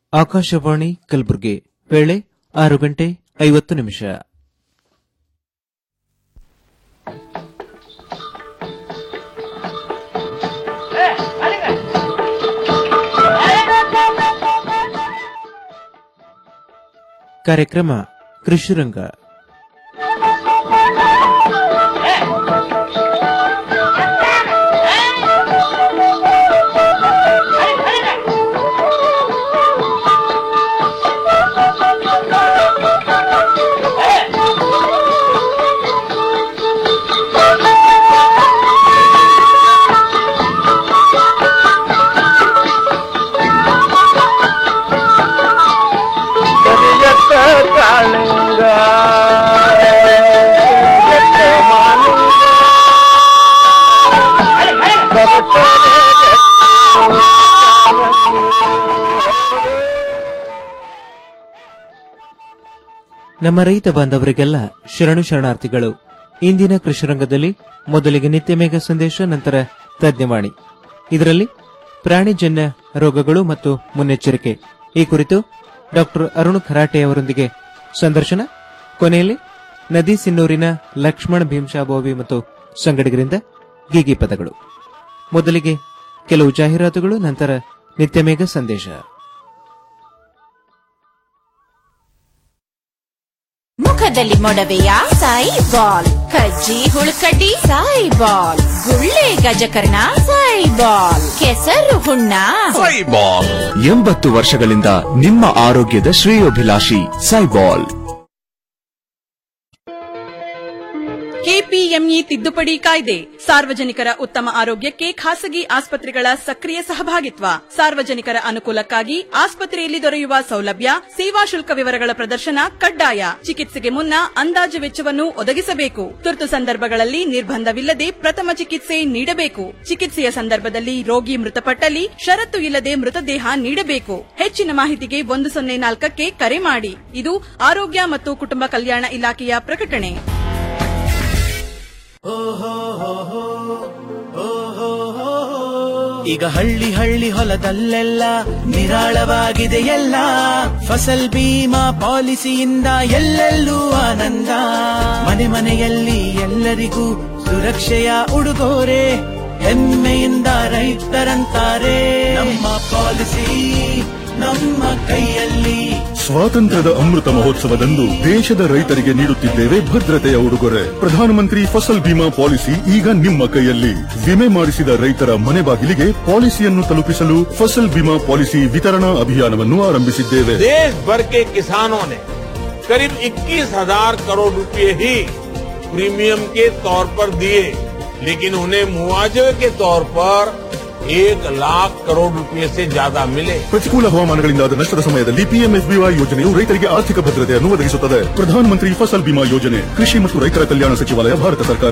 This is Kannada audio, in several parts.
ಆಕಾಶವಾಣಿ ಕಲಬುರಗಿ ವೇಳೆ ಆರು ಗಂಟೆ ಐವತ್ತು ನಿಮಿಷ ಕಾರ್ಯಕ್ರಮ ಕೃಷಿರಂಗ ಕರಿಯತ್ತ ಕಾಳಿಂಗ ಕರಿಯತ್ತ ಮಾಲಿಂಗ ನಮ್ಮ ರೈತ ಬಾಂಧವರಿಗೆಲ್ಲ ಶರಣು ಶರಣಾರ್ಥಿಗಳು ಇಂದಿನ ಕೃಷಿರಂಗದಲ್ಲಿ ಮೊದಲಿಗೆ ನಿತ್ಯ ಮೇಘ ಸಂದೇಶ ನಂತರ ತಜ್ಞವಾಣಿ ಇದರಲ್ಲಿ ಪ್ರಾಣಿಜನ್ಯ ರೋಗಗಳು ಮತ್ತು ಮುನ್ನೆಚ್ಚರಿಕೆ ಈ ಕುರಿತು ಡಾಕ್ಟರ್ ಅರುಣ್ ಖರಾಟೆ ಅವರೊಂದಿಗೆ ಸಂದರ್ಶನ ಕೊನೆಯಲ್ಲಿ ನದಿ ಸಿನ್ನೂರಿನ ಲಕ್ಷ್ಮಣ್ ಭೀಮ್ಶಾಬೋವಿ ಮತ್ತು ಸಂಗಡಿಗರಿಂದ ಗೀಗಿ ಪದಗಳು ಮೊದಲಿಗೆ ಕೆಲವು ಜಾಹೀರಾತುಗಳು ನಂತರ ನಿತ್ಯ ಮೇಘ ಸಂದೇಶ ಮುಖದಲ್ಲಿ ಮೊಡವೆಯ ಸಾಯಿ ಬಾಲ್ ಕಜ್ಜಿ ಹುಳುಕಡ್ಡಿ ಸಾಯಿ ಬಾಲ್ ಗುಳ್ಳೆ ಗಜಕರ್ಣ ಸಾಯಿ ಬಾಲ್ ಕೆಸರು ಹುಣ್ಣ ಸೈಬಾಲ್ ಎಂಬತ್ತು ವರ್ಷಗಳಿಂದ ನಿಮ್ಮ ಆರೋಗ್ಯದ ಶ್ರೇಯೋಭಿಲಾಷಿ ಸೈಬಾಲ್ ಕೆಪಿಎಂಇ ತಿದ್ದುಪಡಿ ಕಾಯ್ದೆ ಸಾರ್ವಜನಿಕರ ಉತ್ತಮ ಆರೋಗ್ಯಕ್ಕೆ ಖಾಸಗಿ ಆಸ್ಪತ್ರೆಗಳ ಸಕ್ರಿಯ ಸಹಭಾಗಿತ್ವ ಸಾರ್ವಜನಿಕರ ಅನುಕೂಲಕ್ಕಾಗಿ ಆಸ್ಪತ್ರೆಯಲ್ಲಿ ದೊರೆಯುವ ಸೌಲಭ್ಯ ಸೇವಾ ಶುಲ್ಕ ವಿವರಗಳ ಪ್ರದರ್ಶನ ಕಡ್ಡಾಯ ಚಿಕಿತ್ಸೆಗೆ ಮುನ್ನ ಅಂದಾಜು ವೆಚ್ಚವನ್ನು ಒದಗಿಸಬೇಕು ತುರ್ತು ಸಂದರ್ಭಗಳಲ್ಲಿ ನಿರ್ಬಂಧವಿಲ್ಲದೆ ಪ್ರಥಮ ಚಿಕಿತ್ಸೆ ನೀಡಬೇಕು ಚಿಕಿತ್ಸೆಯ ಸಂದರ್ಭದಲ್ಲಿ ರೋಗಿ ಮೃತಪಟ್ಟಲ್ಲಿ ಷರತ್ತು ಇಲ್ಲದೆ ಮೃತದೇಹ ನೀಡಬೇಕು ಹೆಚ್ಚಿನ ಮಾಹಿತಿಗೆ ಒಂದು ಸೊನ್ನೆ ನಾಲ್ಕಕ್ಕೆ ಕರೆ ಮಾಡಿ ಇದು ಆರೋಗ್ಯ ಮತ್ತು ಕುಟುಂಬ ಕಲ್ಯಾಣ ಇಲಾಖೆಯ ಪ್ರಕಟಣೆ ಈಗ ಹಳ್ಳಿ ಹಳ್ಳಿ ಹೊಲದಲ್ಲೆಲ್ಲ ನಿರಾಳವಾಗಿದೆ ಎಲ್ಲ ಫಸಲ್ ಬೀಮಾ ಪಾಲಿಸಿಯಿಂದ ಎಲ್ಲೆಲ್ಲೂ ಆನಂದ ಮನೆ ಮನೆಯಲ್ಲಿ ಎಲ್ಲರಿಗೂ ಸುರಕ್ಷೆಯ ಉಡುಗೊರೆ ಹೆಮ್ಮೆಯಿಂದ ರೈತರಂತಾರೆ ನಮ್ಮ ಪಾಲಿಸಿ ನಮ್ಮ ಕೈಯಲ್ಲಿ ಸ್ವಾತಂತ್ರ್ಯದ ಅಮೃತ ಮಹೋತ್ಸವದಂದು ದೇಶದ ರೈತರಿಗೆ ನೀಡುತ್ತಿದ್ದೇವೆ ಭದ್ರತೆಯ ಉಡುಗೊರೆ ಪ್ರಧಾನಮಂತ್ರಿ ಫಸಲ್ ಬಿಮಾ ಪಾಲಿಸಿ ಈಗ ನಿಮ್ಮ ಕೈಯಲ್ಲಿ ವಿಮೆ ಮಾಡಿಸಿದ ರೈತರ ಮನೆ ಬಾಗಿಲಿಗೆ ಪಾಲಿಸಿಯನ್ನು ತಲುಪಿಸಲು ಫಸಲ್ ಬಿಮಾ ಪಾಲಿಸಿ ವಿತರಣಾ ಅಭಿಯಾನವನ್ನು ಆರಂಭಿಸಿದ್ದೇವೆ देश भर के किसानों ने करीब 21,000 करोड़ रुपए ही प्रीमियम के तौर पर दिए लेकिन उन्हें मुआवजे के तौर पर एक लाख करोड़ रुपए से ज्यादा मिले ಪ್ರತಿಕೂಲ ಹವಾಮಾನಗಳಿಂದಾದ ನಷ್ಟದ ಸಮಯದಲ್ಲಿ ಪಿಎಂಎಫ್ಬಿವೈ ಯೋಜನೆಯು ರೈತರಿಗೆ ಆರ್ಥಿಕ ಭದ್ರತೆಯನ್ನು ಒದಗಿಸುತ್ತದೆ ಪ್ರಧಾನಮಂತ್ರಿ ಫಸಲ್ ಬಿಮಾ ಯೋಜನೆ ಕೃಷಿ ಮತ್ತು ರೈತರ ಕಲ್ಯಾಣ ಸಚಿವಾಲಯ ಭಾರತ ಸರ್ಕಾರ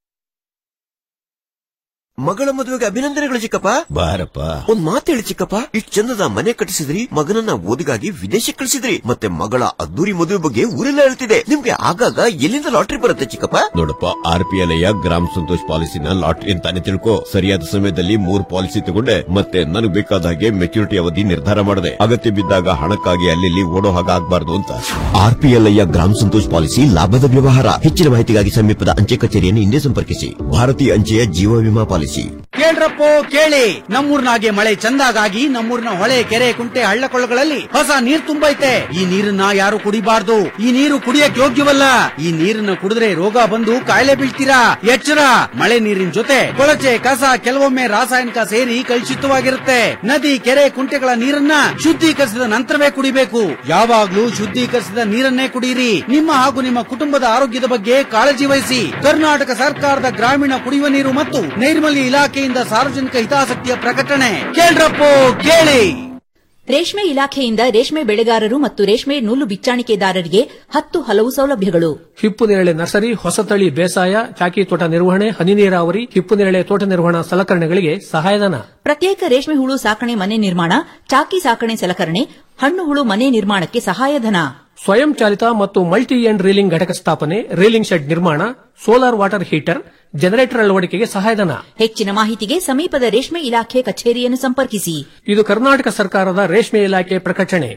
ಮಗಳ ಮದುವೆಗೆ ಅಭಿನಂದನೆಗಳು ಚಿಕ್ಕಪ್ಪ ಬಾರಪ್ಪ ಒಂದ್ ಮಾತು ಹೇಳಿ ಚಿಕ್ಕಪ್ಪ ಇಷ್ಟ್ ಚಂದದ ಮನೆ ಕಟ್ಟಿಸಿದ್ರಿ ಮಗನನ್ನ ಓದಿಗಾಗಿ ವಿದೇಶಕ್ಕೆ ಕಳಿಸಿದ್ರಿ ಮತ್ತೆ ಮಗಳ ಅದ್ದೂರಿ ಮದುವೆ ಬಗ್ಗೆ ಊರೆಲ್ಲ ಹೇಳ್ತಿದೆ ನಿಮ್ಗೆ ಆಗಾಗ ಎಲ್ಲಿಂದ ಲಾಟ್ರಿ ಬರುತ್ತೆ ಚಿಕ್ಕಪ್ಪ ನೋಡಪ್ಪ ಆರ್ ಪಿ ಎಲ್ ಗ್ರಾಮ ಸಂತೋಷ್ ಪಾಲಿಸಿನ ಲಾಟ್ರಿ ಅಂತಾನೆ ತಿಳ್ಕೊ ಸರಿಯಾದ ಸಮಯದಲ್ಲಿ ಮೂರ್ ಪಾಲಿಸಿ ತಗೊಂಡೆ ಮತ್ತೆ ನನಗೆ ಬೇಕಾದ ಹಾಗೆ ಮೆಚುರಿಟಿ ಅವಧಿ ನಿರ್ಧಾರ ಮಾಡಿದೆ ಅಗತ್ಯ ಬಿದ್ದಾಗ ಹಣಕ್ಕಾಗಿ ಅಲ್ಲಿ ಓಡೋ ಹಾಗೆ ಆಗ್ಬಾರ್ದು ಅಂತ ಆರ್ ಪಿ ಎಲ್ ಗ್ರಾಮ ಸಂತೋಷ್ ಪಾಲಿಸಿ ಲಾಭದ ವ್ಯವಹಾರ ಹೆಚ್ಚಿನ ಮಾಹಿತಿಗಾಗಿ ಸಮೀಪದ ಅಂಚೆ ಕಚೇರಿಯನ್ನು ಹಿಂದೆ ಸಂಪರ್ಕಿಸಿ ಭಾರತೀಯ ಅಂಚೆಯ ಜೀವ ವಿಮಾ ಪಾಲಿಸಿ ಕೇಳ್ರಪ್ಪೋ ಕೇಳಿ ನಮ್ಮೂರ್ನಾಗೆ ಮಳೆ ಚಂದಾಗಾಗಿ ನಮ್ಮೂರ್ನ ಹೊಳೆ ಕೆರೆ ಕುಂಟೆ ಹಳ್ಳಕೊಳ್ಳಗಳಲ್ಲಿ ಹೊಸ ನೀರ್ ತುಂಬೈತೆ ಈ ನೀರನ್ನ ಯಾರು ಕುಡಿಬಾರ್ದು ಈ ನೀರು ಕುಡಿಯಕ್ ಯೋಗ್ಯವಲ್ಲ ಈ ನೀರನ್ನ ಕುಡಿದ್ರೆ ರೋಗ ಬಂದು ಕಾಯಿಲೆ ಬೀಳ್ತೀರಾ ಎಚ್ಚರ ಮಳೆ ನೀರಿನ ಜೊತೆ ಕೊಳಚೆ ಕಸ ಕೆಲವೊಮ್ಮೆ ರಾಸಾಯನಿಕ ಸೇರಿ ಕಲುಷಿತವಾಗಿರುತ್ತೆ ನದಿ ಕೆರೆ ಕುಂಟೆಗಳ ನೀರನ್ನ ಶುದ್ಧೀಕರಿಸಿದ ನಂತರವೇ ಕುಡಿಬೇಕು ಯಾವಾಗ್ಲೂ ಶುದ್ಧೀಕರಿಸಿದ ನೀರನ್ನೇ ಕುಡಿಯಿರಿ ನಿಮ್ಮ ಹಾಗೂ ನಿಮ್ಮ ಕುಟುಂಬದ ಆರೋಗ್ಯದ ಬಗ್ಗೆ ಕಾಳಜಿ ವಹಿಸಿ ಕರ್ನಾಟಕ ಸರ್ಕಾರದ ಗ್ರಾಮೀಣ ಕುಡಿಯುವ ನೀರು ಮತ್ತು ನೈರ್ಮಲ್ಯ ಇಲಾಖೆಯಿಂದ ಸಾರ್ವಜನಿಕ ಹಿತಾಸಕ್ತಿಯ ಪ್ರಕಟಣೆ ಕೇಳ್ರಪ್ಪೋ ಕೇಳಿ ರೇಷ್ಮೆ ಇಲಾಖೆಯಿಂದ ರೇಷ್ಮೆ ಬೆಳೆಗಾರರು ಮತ್ತು ರೇಷ್ಮೆ ನೂಲು ಬಿಚ್ಚಾಣಿಕೆದಾರರಿಗೆ ಹತ್ತು ಹಲವು ಸೌಲಭ್ಯಗಳು ಹಿಪ್ಪುನೇರಳೆ ನರ್ಸರಿ ಹೊಸತಳಿ ಬೇಸಾಯ ಚಾಕಿ ತೋಟ ನಿರ್ವಹಣೆ ಹನಿ ನೀರಾವರಿ ಹಿಪ್ಪುನೇರಳೆ ತೋಟ ನಿರ್ವಹಣಾ ಸಲಕರಣೆಗಳಿಗೆ ಸಹಾಯಧನ ಪ್ರತ್ಯೇಕ ರೇಷ್ಮೆ ಹುಳು ಸಾಕಣೆ ಮನೆ ನಿರ್ಮಾಣ ಚಾಕಿ ಸಾಕಣೆ ಸಲಕರಣೆ ಹಣ್ಣು ಹುಳು ಮನೆ ನಿರ್ಮಾಣಕ್ಕೆ ಸಹಾಯಧನ ಸ್ವಯಂ ಚಾಲಿತ ಮತ್ತು ಮಲ್ಟಿ ಎಂಡ್ ರೀಲಿಂಗ್ ಘಟಕ ಸ್ಥಾಪನೆ ರೀಲಿಂಗ್ ಶೆಡ್ ನಿರ್ಮಾಣ ಸೋಲಾರ್ ವಾಟರ್ ಹೀಟರ್ ಜನರೇಟರ್ ಅಳವಡಿಕೆಗೆ ಸಹಾಯಧನ ಹೆಚ್ಚಿನ ಮಾಹಿತಿಗೆ ಸಮೀಪದ ರೇಷ್ಮೆ ಇಲಾಖೆ ಕಚೇರಿಯನ್ನು ಸಂಪರ್ಕಿಸಿ ಇದು ಕರ್ನಾಟಕ ಸರ್ಕಾರದ ರೇಷ್ಮೆ ಇಲಾಖೆ ಪ್ರಕಟಣೆ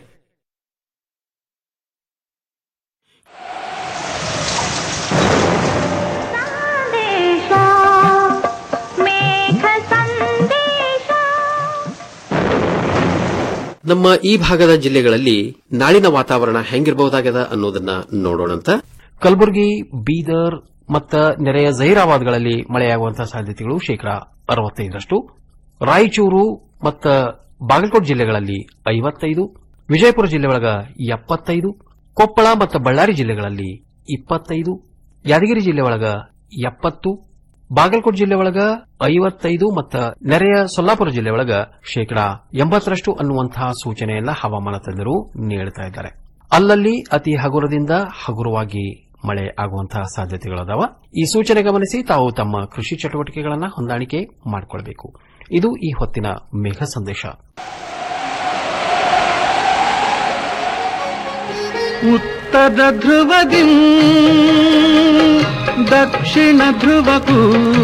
ನಮ್ಮ ಈ ಭಾಗದ ಜಿಲ್ಲೆಗಳಲ್ಲಿ ನಾಳಿನ ವಾತಾವರಣ ಹೆಂಗಿರಬಹುದಾಗದ ಅನ್ನೋದನ್ನ ನೋಡೋಣಂತ ಕಲಬುರಗಿ ಬೀದರ್ ಮತ್ತ ನೆರೆಯ ಜಹೀರಾಬಾದ್ಗಳಲ್ಲಿ ಮಳೆಯಾಗುವಂತಹ ಸಾಧ್ಯತೆಗಳು ಶೇಕಡಾ ಅರವತ್ತೈದರಷ್ಟು ರಾಯಚೂರು ಮತ್ತ ಬಾಗಲಕೋಟೆ ಜಿಲ್ಲೆಗಳಲ್ಲಿ ಐವತ್ತೈದು ವಿಜಯಪುರ ಜಿಲ್ಲೆ ಒಳಗ ಎಪ್ಪತ್ತೈದು ಕೊಪ್ಪಳ ಮತ್ತು ಬಳ್ಳಾರಿ ಜಿಲ್ಲೆಗಳಲ್ಲಿ ಇಪ್ಪತ್ತೈದು ಯಾದಗಿರಿ ಜಿಲ್ಲೆ ಒಳಗ ಎಪ್ಪತ್ತು ಬಾಗಲಕೋಟೆ ಜಿಲ್ಲೆ ಒಳಗ ಐವತ್ತೈದು ಮತ್ತು ನೆರೆಯ ಸೊಲ್ಲಾಪುರ ಜಿಲ್ಲೆ ಒಳಗ ಶೇಕಡಾ ಎಂಬತ್ತರಷ್ಟು ಅನ್ನುವಂತಹ ಸೂಚನೆಯನ್ನ ಹವಾಮಾನ ತಜ್ಞರು ನೀಡುತ್ತಾ ಇದ್ದಾರೆ ಅಲ್ಲಲ್ಲಿ ಅತಿ ಹಗುರದಿಂದ ಹಗುರವಾಗಿ ಮಳೆ ಆಗುವಂತಹ ಸಾಧ್ಯತೆಗಳದಾವ ಈ ಸೂಚನೆ ಗಮನಿಸಿ ತಾವು ತಮ್ಮ ಕೃಷಿ ಚಟುವಟಿಕೆಗಳನ್ನು ಹೊಂದಾಣಿಕೆ ಮಾಡಿಕೊಳ್ಳಬೇಕು ಇದು ಈ ಹೊತ್ತಿನ ಮೇಘ ಸಂದೇಶ ಉತ್ತರ ಧ್ರುವದಿ ದಕ್ಷಿಣ ಧ್ರುವಕ್ಕೂ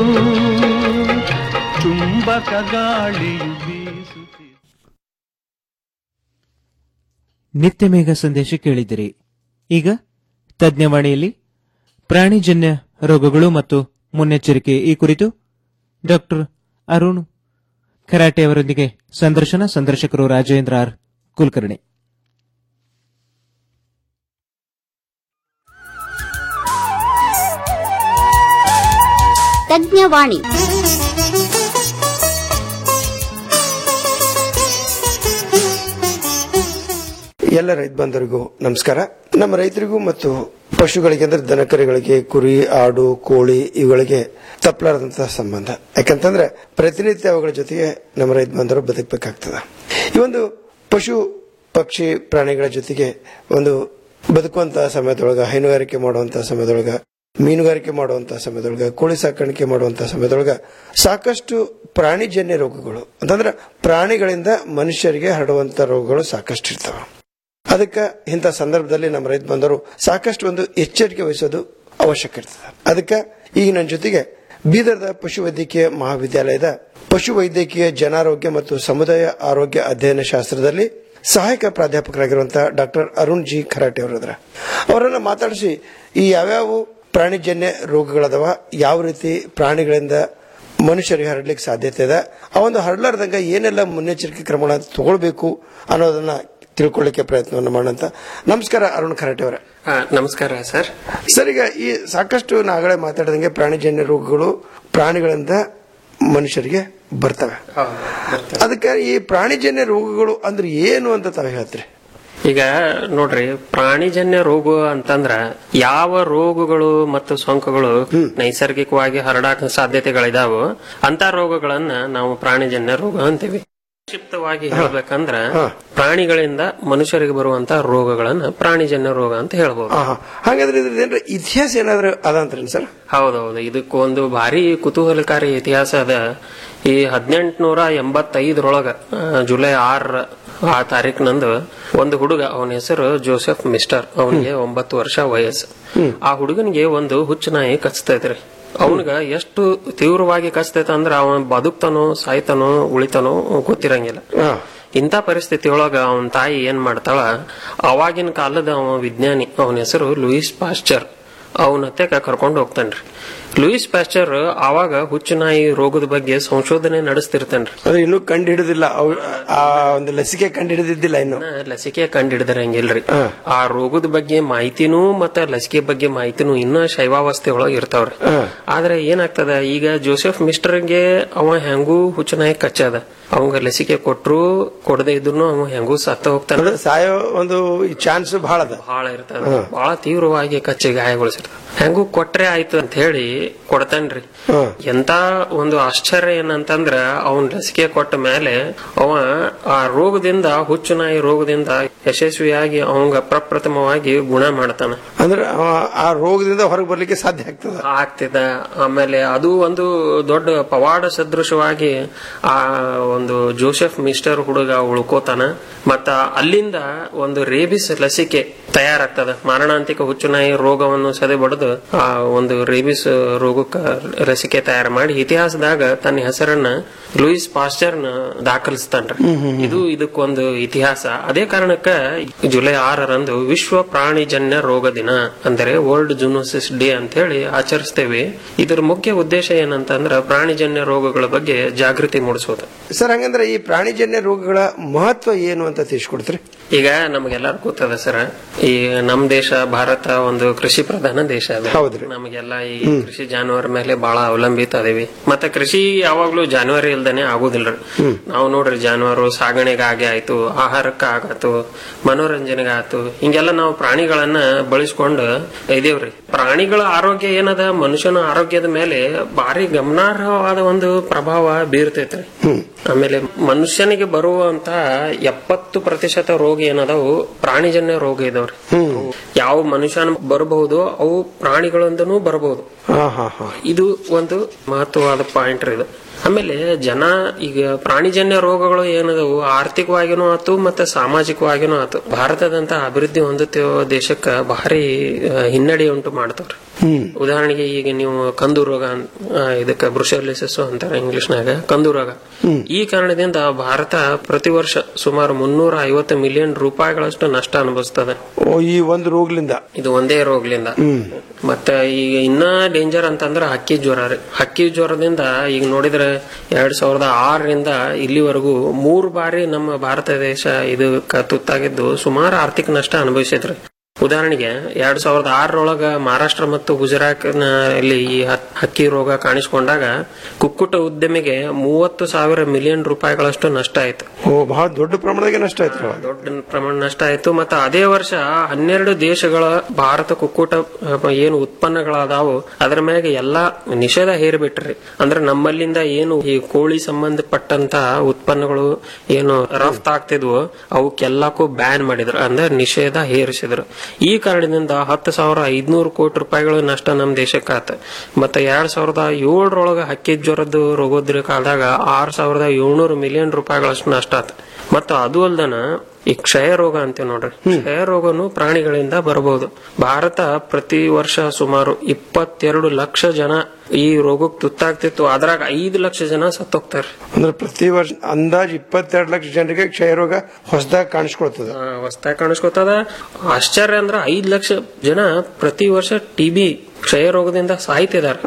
ಚುಂಬಕ ಗಾಳಿಯು ಬೀಸುತ್ತಿದೆ ನಿತ್ಯ ಮೇಘ ಸಂದೇಶ ಕೇಳಿದಿರಿ ಈಗ ತಜ್ಞವಾಣಿಯಲ್ಲಿ ಪ್ರಾಣಿಜನ್ಯ ರೋಗಗಳು ಮತ್ತು ಮುನ್ನೆಚ್ಚರಿಕೆ ಈ ಕುರಿತು ಡಾಕ್ಟರ್ ಅರುಣ್ ಖರಾಟೆ ಅವರೊಂದಿಗೆ ಸಂದರ್ಶನ ಸಂದರ್ಶಕರು ರಾಜೇಂದ್ರ ಆರ್ ಕುಲಕರ್ಣಿ ತಜ್ಞವಾಣಿ ಎಲ್ಲ ರೈತ ಬಾಂಧವರಿಗೂ ನಮಸ್ಕಾರ ನಮ್ಮ ರೈತರಿಗೂ ಮತ್ತು ಪಶುಗಳಿಗೆ ಅಂದ್ರೆ ದನಕರಿಗಳಿಗೆ ಕುರಿ ಆಡು ಕೋಳಿ ಇವುಗಳಿಗೆ ತಪ್ಪಲಾರದಂತಹ ಸಂಬಂಧ ಯಾಕಂತಂದ್ರೆ ಪ್ರತಿನಿತ್ಯ ಅವುಗಳ ಜೊತೆಗೆ ನಮ್ಮ ರೈತ ಬಾಂಧವರು ಬದುಕಬೇಕಾಗ್ತದ ಈ ಒಂದು ಪಶು ಪಕ್ಷಿ ಪ್ರಾಣಿಗಳ ಜೊತೆಗೆ ಒಂದು ಬದುಕುವಂತಹ ಸಮಯದೊಳಗ ಹೈನುಗಾರಿಕೆ ಮಾಡುವಂತಹ ಸಮಯದೊಳಗ ಮೀನುಗಾರಿಕೆ ಮಾಡುವಂತಹ ಸಮಯದೊಳಗ ಕೋಳಿ ಸಾಕಾಣಿಕೆ ಮಾಡುವಂತಹ ಸಮಯದೊಳಗ ಸಾಕಷ್ಟು ಪ್ರಾಣಿಜನ್ಯ ರೋಗಗಳು ಅಂತಂದ್ರೆ ಪ್ರಾಣಿಗಳಿಂದ ಮನುಷ್ಯರಿಗೆ ಹರಡುವಂತ ರೋಗಗಳು ಸಾಕಷ್ಟು ಇರ್ತವೆ ಅದಕ್ಕೆ ಇಂಥ ಸಂದರ್ಭದಲ್ಲಿ ನಮ್ಮ ರೈತ ಬಂದವರು ಸಾಕಷ್ಟು ಒಂದು ಎಚ್ಚರಿಕೆ ವಹಿಸೋದು ಅವಶ್ಯಕ ಇರ್ತದೆ ಅದಕ್ಕೆ ಈಗ ನನ್ನ ಜೊತೆಗೆ ಬೀದರ್ದ ಪಶು ವೈದ್ಯಕೀಯ ಮಹಾವಿದ್ಯಾಲಯದ ಪಶು ವೈದ್ಯಕೀಯ ಜನಾರೋಗ್ಯ ಮತ್ತು ಸಮುದಾಯ ಆರೋಗ್ಯ ಅಧ್ಯಯನ ಶಾಸ್ತ್ರದಲ್ಲಿ ಸಹಾಯಕ ಪ್ರಾಧ್ಯಾಪಕರಾಗಿರುವಂತಹ ಡಾಕ್ಟರ್ ಅರುಣ್ ಜಿ ಖರಾಟೆ ಅವರದ್ರ ಅವರನ್ನ ಮಾತಾಡಿಸಿ ಈ ಯಾವ್ಯಾವ ಪ್ರಾಣಿಜನ್ಯ ರೋಗಗಳದವ ಯಾವ ರೀತಿ ಪ್ರಾಣಿಗಳಿಂದ ಮನುಷ್ಯರಿಗೆ ಹರಡ್ಲಿಕ್ಕೆ ಸಾಧ್ಯತೆ ಇದೆ ಆ ಒಂದು ಹರಡ್ಲಾರ್ದಂಗ ಏನೆಲ್ಲ ಮುನ್ನೆಚ್ಚರಿಕೆ ಕ್ರಮಗಳನ್ನ ತಗೊಳ್ಬೇಕು ಅನ್ನೋದನ್ನ ತಿಳ್ಕೊಳ್ಳಿಕ್ಕೆ ಪ್ರಯತ್ನವನ್ನು ಮಾಡೋಂತ ನಮಸ್ಕಾರ ಅರುಣ್ ಖರಾಟೆ ಅವರೇ ನಮಸ್ಕಾರ ಸರ್ ಸರ್ ಈಗ ಈ ಸಾಕಷ್ಟು ನಾಗಳೆ ಮಾತಾಡಿದಂಗೆ ಪ್ರಾಣಿಜನ್ಯ ರೋಗಗಳು ಪ್ರಾಣಿಗಳಿಂದ ಮನುಷ್ಯರಿಗೆ ಬರ್ತವೆ ಅದಕ್ಕೆ ಈ ಪ್ರಾಣಿಜನ್ಯ ರೋಗಗಳು ಅಂದ್ರೆ ಏನು ಅಂತ ತಾವು ಹೇಳ್ತೀರಿ ಈಗ ನೋಡ್ರಿ ಪ್ರಾಣಿಜನ್ಯ ರೋಗ ಅಂತಂದ್ರ ಯಾವ ರೋಗಗಳು ಮತ್ತು ಸೋಂಕುಗಳು ನೈಸರ್ಗಿಕವಾಗಿ ಹರಡಾಕ ಸಾಧ್ಯತೆಗಳಿದಾವೋ ಅಂತ ರೋಗಗಳನ್ನ ನಾವು ಪ್ರಾಣಿಜನ್ಯ ರೋಗ ಅಂತೀವಿ ಸಂಕ್ಷಿಪ್ತವಾಗಿ ಹೇಳ್ಬೇಕಂದ್ರ ಪ್ರಾಣಿಗಳಿಂದ ಮನುಷ್ಯರಿಗೆ ಬರುವಂತ ರೋಗಗಳನ್ನ ಪ್ರಾಣಿಜನ್ಯ ರೋಗ ಅಂತ ಹೇಳ್ಬೋದು ಹಾಗಾದ್ರೆ ಇದ್ರದ್ದು ಏನ್ರ ಇತಿಹಾಸ ಏನಾದ್ರು ಅದಂತ್ರಿ ಸರ್ ಹೌದೌದು ಇದಕ್ಕೊಂದು ಭಾರಿ ಕುತೂಹಲಕಾರಿ ಇತಿಹಾಸ ಅದ ಈ ಹದಿನೆಂಟುನೂರ ಎಂಬತ್ತೈದರೊಳಗ ಆ, ಜುಲೈ ಆರ ಆ ತಾರೀಕಿನಂದು ಒಂದು ಹುಡುಗ ಅವನ ಹೆಸರು ಜೋಸೆಫ್ ಮಿಸ್ಟರ್ ಅವನಿಗೆ ಒಂಬತ್ತು ವರ್ಷ ವಯಸ್ಸು ಆ ಹುಡುಗನಿಗೆ ಒಂದು ಹುಚ್ಚು ನಾಯಿ ಕಚ್ತೈತ್ರಿ ಅವನಿಗ ಎಷ್ಟು ತೀವ್ರವಾಗಿ ಕಚ್ತೈತ ಅಂದ್ರ ಅವನ್ ಬದುಕ್ತಾನೋ ಸಾಯ್ತಾನೋ ಉಳಿತಾನೋ ಗೊತ್ತಿರಂಗಿಲ್ಲ ಇಂಥ ಪರಿಸ್ಥಿತಿ ಒಳಗ ಅವನ ತಾಯಿ ಏನ್ ಮಾಡ್ತಾಳ ಅವಾಗಿನ ಕಾಲದ ಅವ ವಿಜ್ಞಾನಿ ಅವನ ಹೆಸರು ಲೂಯಿಸ್ ಪಾಶ್ಚರ್ ಅವನ ಹತ್ತೆಕ ಕರ್ಕೊಂಡು ಹೋಗ್ತಾನ್ರಿ ಲೂಯಿಸ್ ಪಾಶ್ಚರ್ ಆವಾಗ ಹುಚ್ಚು ನಾಯಿ ರೋಗದ ಬಗ್ಗೆ ಸಂಶೋಧನೆ ನಡೆಸ್ತಿರ್ತಾನ್ರಿ ಅಂದ್ರೆ ಇನ್ನೂ ಕಂಡು ಹಿಡಿದಿಲ್ಲ ಆ ಒಂದು ಲಸಿಕೆ ಕಂಡು ಹಿಡಿದಿದ್ದಿಲ್ಲ ಇನ್ನು ಲಸಿಕೆ ಕಂಡಿಡಿದ್ರಂಗಿಲ್ರಿ ಆ ರೋಗದ ಬಗ್ಗೆ ಮಾಹಿತಿನೂ ಮತ್ತ ಲಸಿಕೆ ಬಗ್ಗೆ ಮಾಹಿತಿನೂ ಇನ್ನ ಶೈವಾವಸ್ಥೆ ಒಳಗ ಇರ್ತಾವ್ರಿ ಆದ್ರೆ ಏನಾಗ್ತದ ಈಗ ಜೋಸೆಫ್ ಮಿಸ್ಟರ್ಗೆ ಅವ ಹೆಂಗೂ ಹುಚ್ಚನಾಯಿ ಕಚ್ಚದ ಅವಂಗ ಲಸಿಕೆ ಕೊಟ್ರು ಕೊಡದೆ ಇದ್ರು ಅವ ಹೆಂಗೂ ಸತ್ತ ಹೋಗ್ತಾನ ಅಂದ್ರೆ ಸಾಯೋ ಒಂದು ಚಾನ್ಸ್ ಬಹಳ ಅದ ಬಹಳ ಇರ್ತದ ಬಹಳ ತೀವ್ರವಾಗಿ ಕಚ್ಚಿ ಗಾಯಗೊಳಿಸಿರ್ತಾವ ಹೆಂಗೂ ಕೊಟ್ರೆ ಆಯ್ತು ಅಂತ ಹೇಳಿ ಕೊಡ್ತಾನ್ರಿ ಎಂತ ಒಂದು ಆಶ್ಚರ್ಯ ಏನಂತಂದ್ರ ಅವನ್ ಲಸಿಕೆ ಕೊಟ್ಟ ಮೇಲೆ ಅವ ಆ ರೋಗದಿಂದ ಹುಚ್ಚು ನಾಯಿ ರೋಗದಿಂದ ಯಶಸ್ವಿಯಾಗಿ ಅವಂಗ ಪ್ರಪ್ರಥಮವಾಗಿ ಗುಣ ಮಾಡ್ತಾನ ಅಂದ್ರೆ ಆ- ಆ ರೋಗದಿಂದ ಹೊರಗೆ ಬರ್ಲಿಕ್ಕೆ ಸಾಧ್ಯ ಆಗ್ತದ ಆಗ್ತಿದ ಆಮೇಲೆ ಅದು ಒಂದು ದೊಡ್ಡ ಪವಾಡ ಸದೃಶವಾಗಿ ಆ ಒಂದು ಜೋಸೆಫ್ ಮಿಸ್ಟರ್ ಹುಡುಗ ಉಳ್ಕೋತಾನ ಮತ್ತ ಅಲ್ಲಿಂದ ಒಂದು ರೇಬಿಸ್ ಲಸಿಕೆ ತಯಾರಾಗ್ತದ ಮಾರಣಾಂತಿಕ ಹುಚ್ಚುನಾಯಿ ರೋಗವನ್ನು ಸದೆ ಬಡಿದು ಆ ಒಂದು ರೇಬಿಸ್ ರೋಗಕ್ಕ ಲಸಿಕೆ ತಯಾರು ಮಾಡಿ ಇತಿಹಾಸದಾಗ ತನ್ನ ಹೆಸರನ್ನ ಲೂಯಿಸ್ ಪಾಸ್ಚರ್ನ ದಾಖಲಿಸ್ತಾನ್ರಿ ಇದು ಇದಕ್ಕೊಂದು ಇತಿಹಾಸ ಅದೇ ಕಾರಣಕ್ಕ ಜುಲೈ ಆರರಂದು ವಿಶ್ವ ಪ್ರಾಣಿಜನ್ಯ ರೋಗ ದಿನ ಅಂದರೆ ವರ್ಲ್ಡ್ ಜೂನೋಸಿಸ್ ಡೇ ಅಂತ ಹೇಳಿ ಆಚರಿಸ್ತೇವೆ ಇದರ ಮುಖ್ಯ ಉದ್ದೇಶ ಏನಂತಂದ್ರ ಪ್ರಾಣಿಜನ್ಯ ರೋಗಗಳ ಬಗ್ಗೆ ಜಾಗೃತಿ ಮೂಡಿಸೋದು ಸರ್ ಹಂಗಂದ್ರೆ ಈ ಪ್ರಾಣಿಜನ್ಯ ರೋಗಗಳ ಮಹತ್ವ ಏನು ಅಂತ ತಿಳಿಸ್ಕೊಡ್ತೀರಿ ಈಗ ನಮಗೆಲ್ಲರೂ ಗೊತ್ತದ ಸರ್ ಈ ನಮ್ ದೇಶ ಭಾರತ ಒಂದು ಕೃಷಿ ಪ್ರಧಾನ ದೇಶ ಅದ ಹೌದ್ರಿ. ನಮಗೆಲ್ಲ ಈ ಕೃಷಿ ಜಾನುವಾರು ಮೇಲೆ ಬಹಳ ಅವಲಂಬಿತ ಅದೇವಿ ಮತ್ತೆ ಕೃಷಿ ಯಾವಾಗ್ಲೂ ಜಾನುವಾರು ಇಲ್ದೇನೆ ಆಗುದಿಲ್ರಿ ನಾವು ನೋಡ್ರಿ ಜಾನುವಾರು ಸಾಗಣೆಗಾಗಿ ಆಯ್ತು ಆಹಾರಕ್ಕ ಆಗತ್ತು ಮನೋರಂಜನೆಗೆ ಆಯ್ತು ಹಿಂಗೆಲ್ಲ ನಾವು ಪ್ರಾಣಿಗಳನ್ನ ಬಳಸ್ಕೊಂಡು ಇದೀವ್ರಿ ಪ್ರಾಣಿಗಳ ಆರೋಗ್ಯ ಏನದ ಮನುಷ್ಯನ ಆರೋಗ್ಯದ ಮೇಲೆ ಭಾರಿ ಗಮನಾರ್ಹವಾದ ಒಂದು ಪ್ರಭಾವ ಬೀರ್ತೈತ್ರಿ ಆಮೇಲೆ ಮನುಷ್ಯನಿಗೆ ಬರುವಂತ ಎಪ್ಪತ್ತು ಪ್ರತಿಶತ ರೋಗ ಏನದಾವು ಪ್ರಾಣಿಜನ್ಯ ರೋಗ ಇದಾವ್ರಿ ಯಾವ ಮನುಷ್ಯನ ಬರಬಹುದು ಅವು ಪ್ರಾಣಿಗಳಿಂದನೂ ಬರಬಹುದು ಹಾ ಹಾ ಹಾ ಇದು ಒಂದು ಮಹತ್ವವಾದ ಪಾಯಿಂಟ್ ಇದು ಆಮೇಲೆ ಜನ ಈಗ ಪ್ರಾಣಿಜನ್ಯ ರೋಗಗಳು ಏನದವು ಆರ್ಥಿಕವಾಗಿನೂ ಆತು ಮತ್ತೆ ಸಾಮಾಜಿಕವಾಗಿನೂ ಆತು ಭಾರತದಂತ ಅಭಿವೃದ್ಧಿ ಹೊಂದುತ್ತಿರೋ ದೇಶಕ್ಕ ಭಾರಿ ಆ, ಹಿನ್ನಡೆ ಉಂಟು ಮಾಡ್ತಾವ್ರಿ ಉದಾಹರಣೆಗೆ ಈಗ ನೀವು ಕಂದು ರೋಗ ಅನ್- ಆ, ಇದಕ್ಕ ಬ್ರುಷಲಿಸಿಸ್ ಅಂತಾರೆ ಇಂಗ್ಲಿಷ್ನಾಗ ಕಂದು ರೋಗ ಈ ಕಾರಣದಿಂದ ಭಾರತ ಪ್ರತಿ ವರ್ಷ ಸುಮಾರು ಮುನ್ನೂರ ಐವತ್ತು ಮಿಲಿಯನ್ ರೂಪಾಯಿಗಳಷ್ಟು ನಷ್ಟ ಅನುಭವಿಸ್ತದೆ ಓ ಈ ಒಂದು ರೋಗಲಿಂದ ಇದು ಒಂದೇ ರೋಗಲಿಂದ ಮತ್ತೆ ಈಗ ಇನ್ನ ಡೇಂಜರ್ ಅಂತಂದ್ರೆ ಹಕ್ಕಿ ಜ್ವರ ರೀ ಹಕ್ಕಿ ಜ್ವರದಿಂದ ಈಗ ನೋಡಿದ್ರೆ ಎರಡ್ ಸಾವಿರದ ಆರರಿಂದ ಇಲ್ಲಿವರೆಗೂ ಮೂರು ಬಾರಿ ನಮ್ಮ ಭಾರತ ದೇಶ ಇದಕ್ಕ ತುತ್ತಾಗಿದ್ದು ಸುಮಾರು ಆರ್ಥಿಕ ನಷ್ಟ ಅನುಭವಿಸಿದ್ರಿ ಉದಾಹರಣೆಗೆ ಎರಡ್ ಸಾವಿರದ ಆರರೊಳಗ ಮಹಾರಾಷ್ಟ್ರ ಮತ್ತು ಗುಜರಾತ್ ಅಲ್ಲಿ ಈ ಹತ್- ಹಕ್ಕಿ ರೋಗ ಕಾಣಿಸಿಕೊಂಡಾಗ ಕುಕ್ಕುಟ ಉದ್ಯಮಿಗೆ ಮೂವತ್ತು ಸಾವಿರ ಮಿಲಿಯನ್ ರೂಪಾಯಿಗಳಷ್ಟು ನಷ್ಟ ಆಯ್ತು ಓ ಬಹಳ ದೊಡ್ಡ ಪ್ರಮಾಣದಾಗ ನಷ್ಟ ಆಯ್ತು ದೊಡ್ಡ ಪ್ರಮಾಣ ನಷ್ಟ ಆಯ್ತು ಮತ್ತೆ ಅದೇ ವರ್ಷ ಹನ್ನೆರಡು ದೇಶಗಳ ಭಾರತ ಕುಕ್ಕುಟ ಅಹ್, ಏನು ಉತ್ಪನ್ನಗಳದಾವು ಅದರ ಮ್ಯಾಗೆ ಎಲ್ಲಾ ನಿಷೇಧ ಹೇರಿಬಿಟ್ರಿ ಅಂದ್ರೆ ನಮ್ಮಲ್ಲಿಂದ ಏನು ಈ ಕೋಳಿ ಸಂಬಂಧಪಟ್ಟಂತ ಉತ್ಪನ್ನಗಳು ಏನು ರಫ್ತಾಗ್ತಿದ್ವು ಅವಕ್ಕೆಲ್ಲಕ್ಕೂ ಬ್ಯಾನ್ ಮಾಡಿದ್ರು ಅಂದ್ರೆ ನಿಷೇಧ ಹೇರಿಸಿದ್ರು ಈ ಕಾರಣದಿಂದ ಹತ್ತು ಸಾವಿರ ಐದ್ನೂರು ಕೋಟಿ ರೂಪಾಯಿಗಳು ನಷ್ಟ ನಮ್ಮ ದೇಶಕ್ಕೆ ಆತ ಮತ್ತೆ ಎರಡ್ ಸಾವಿರದ ಏಳರೊಳಗ ಹಕ್ಕಿ ಜ್ವರದ್ದು ರೋಗೋದ್ರ ಕಾಲದಾಗ ಆರ್ ಸಾವಿರದ ಏಳ್ನೂರು ಮಿಲಿಯನ್ ರೂಪಾಯಿಗಳಷ್ಟು ನಷ್ಟ ಆತ ಮತ್ತು ಅದು ಅಲ್ದನ ಈ ಕ್ಷಯ ರೋಗ ಅಂತೀವಿ ನೋಡ್ರಿ ಕ್ಷಯ ರೋಗನು ಪ್ರಾಣಿಗಳಿಂದ ಬರಬಹುದು ಭಾರತ ಪ್ರತಿ ವರ್ಷ ಸುಮಾರು ಇಪ್ಪತ್ತೆರಡು ಲಕ್ಷ ಜನ ಈ ರೋಗಕ್ಕೆ ತುತ್ತಾಗ್ತಿತ್ತು ಅದ್ರಾಗ ಐದು ಲಕ್ಷ ಜನ ಸತ್ತೋಗ್ತಾರೆ ಅಂದ್ರೆ ಪ್ರತಿ ವರ್ಷ ಅಂದಾಜ್ ಇಪ್ಪತ್ತೆರಡು ಲಕ್ಷ ಜನರಿಗೆ ಕ್ಷಯ ರೋಗ ಹೊಸದಾಗಿ ಕಾಣಿಸ್ಕೊಳ್ತದ ಹೊಸ್ತಾಗಿ ಕಾಣಿಸ್ಕೊತದ ಆಶ್ಚರ್ಯ ಅಂದ್ರ ಐದ್ ಲಕ್ಷ ಜನ ಪ್ರತಿ ವರ್ಷ ಟಿಬಿ ಕ್ಷಯ ರೋಗದಿಂದ ಸಾಯ್ತಿದಾರ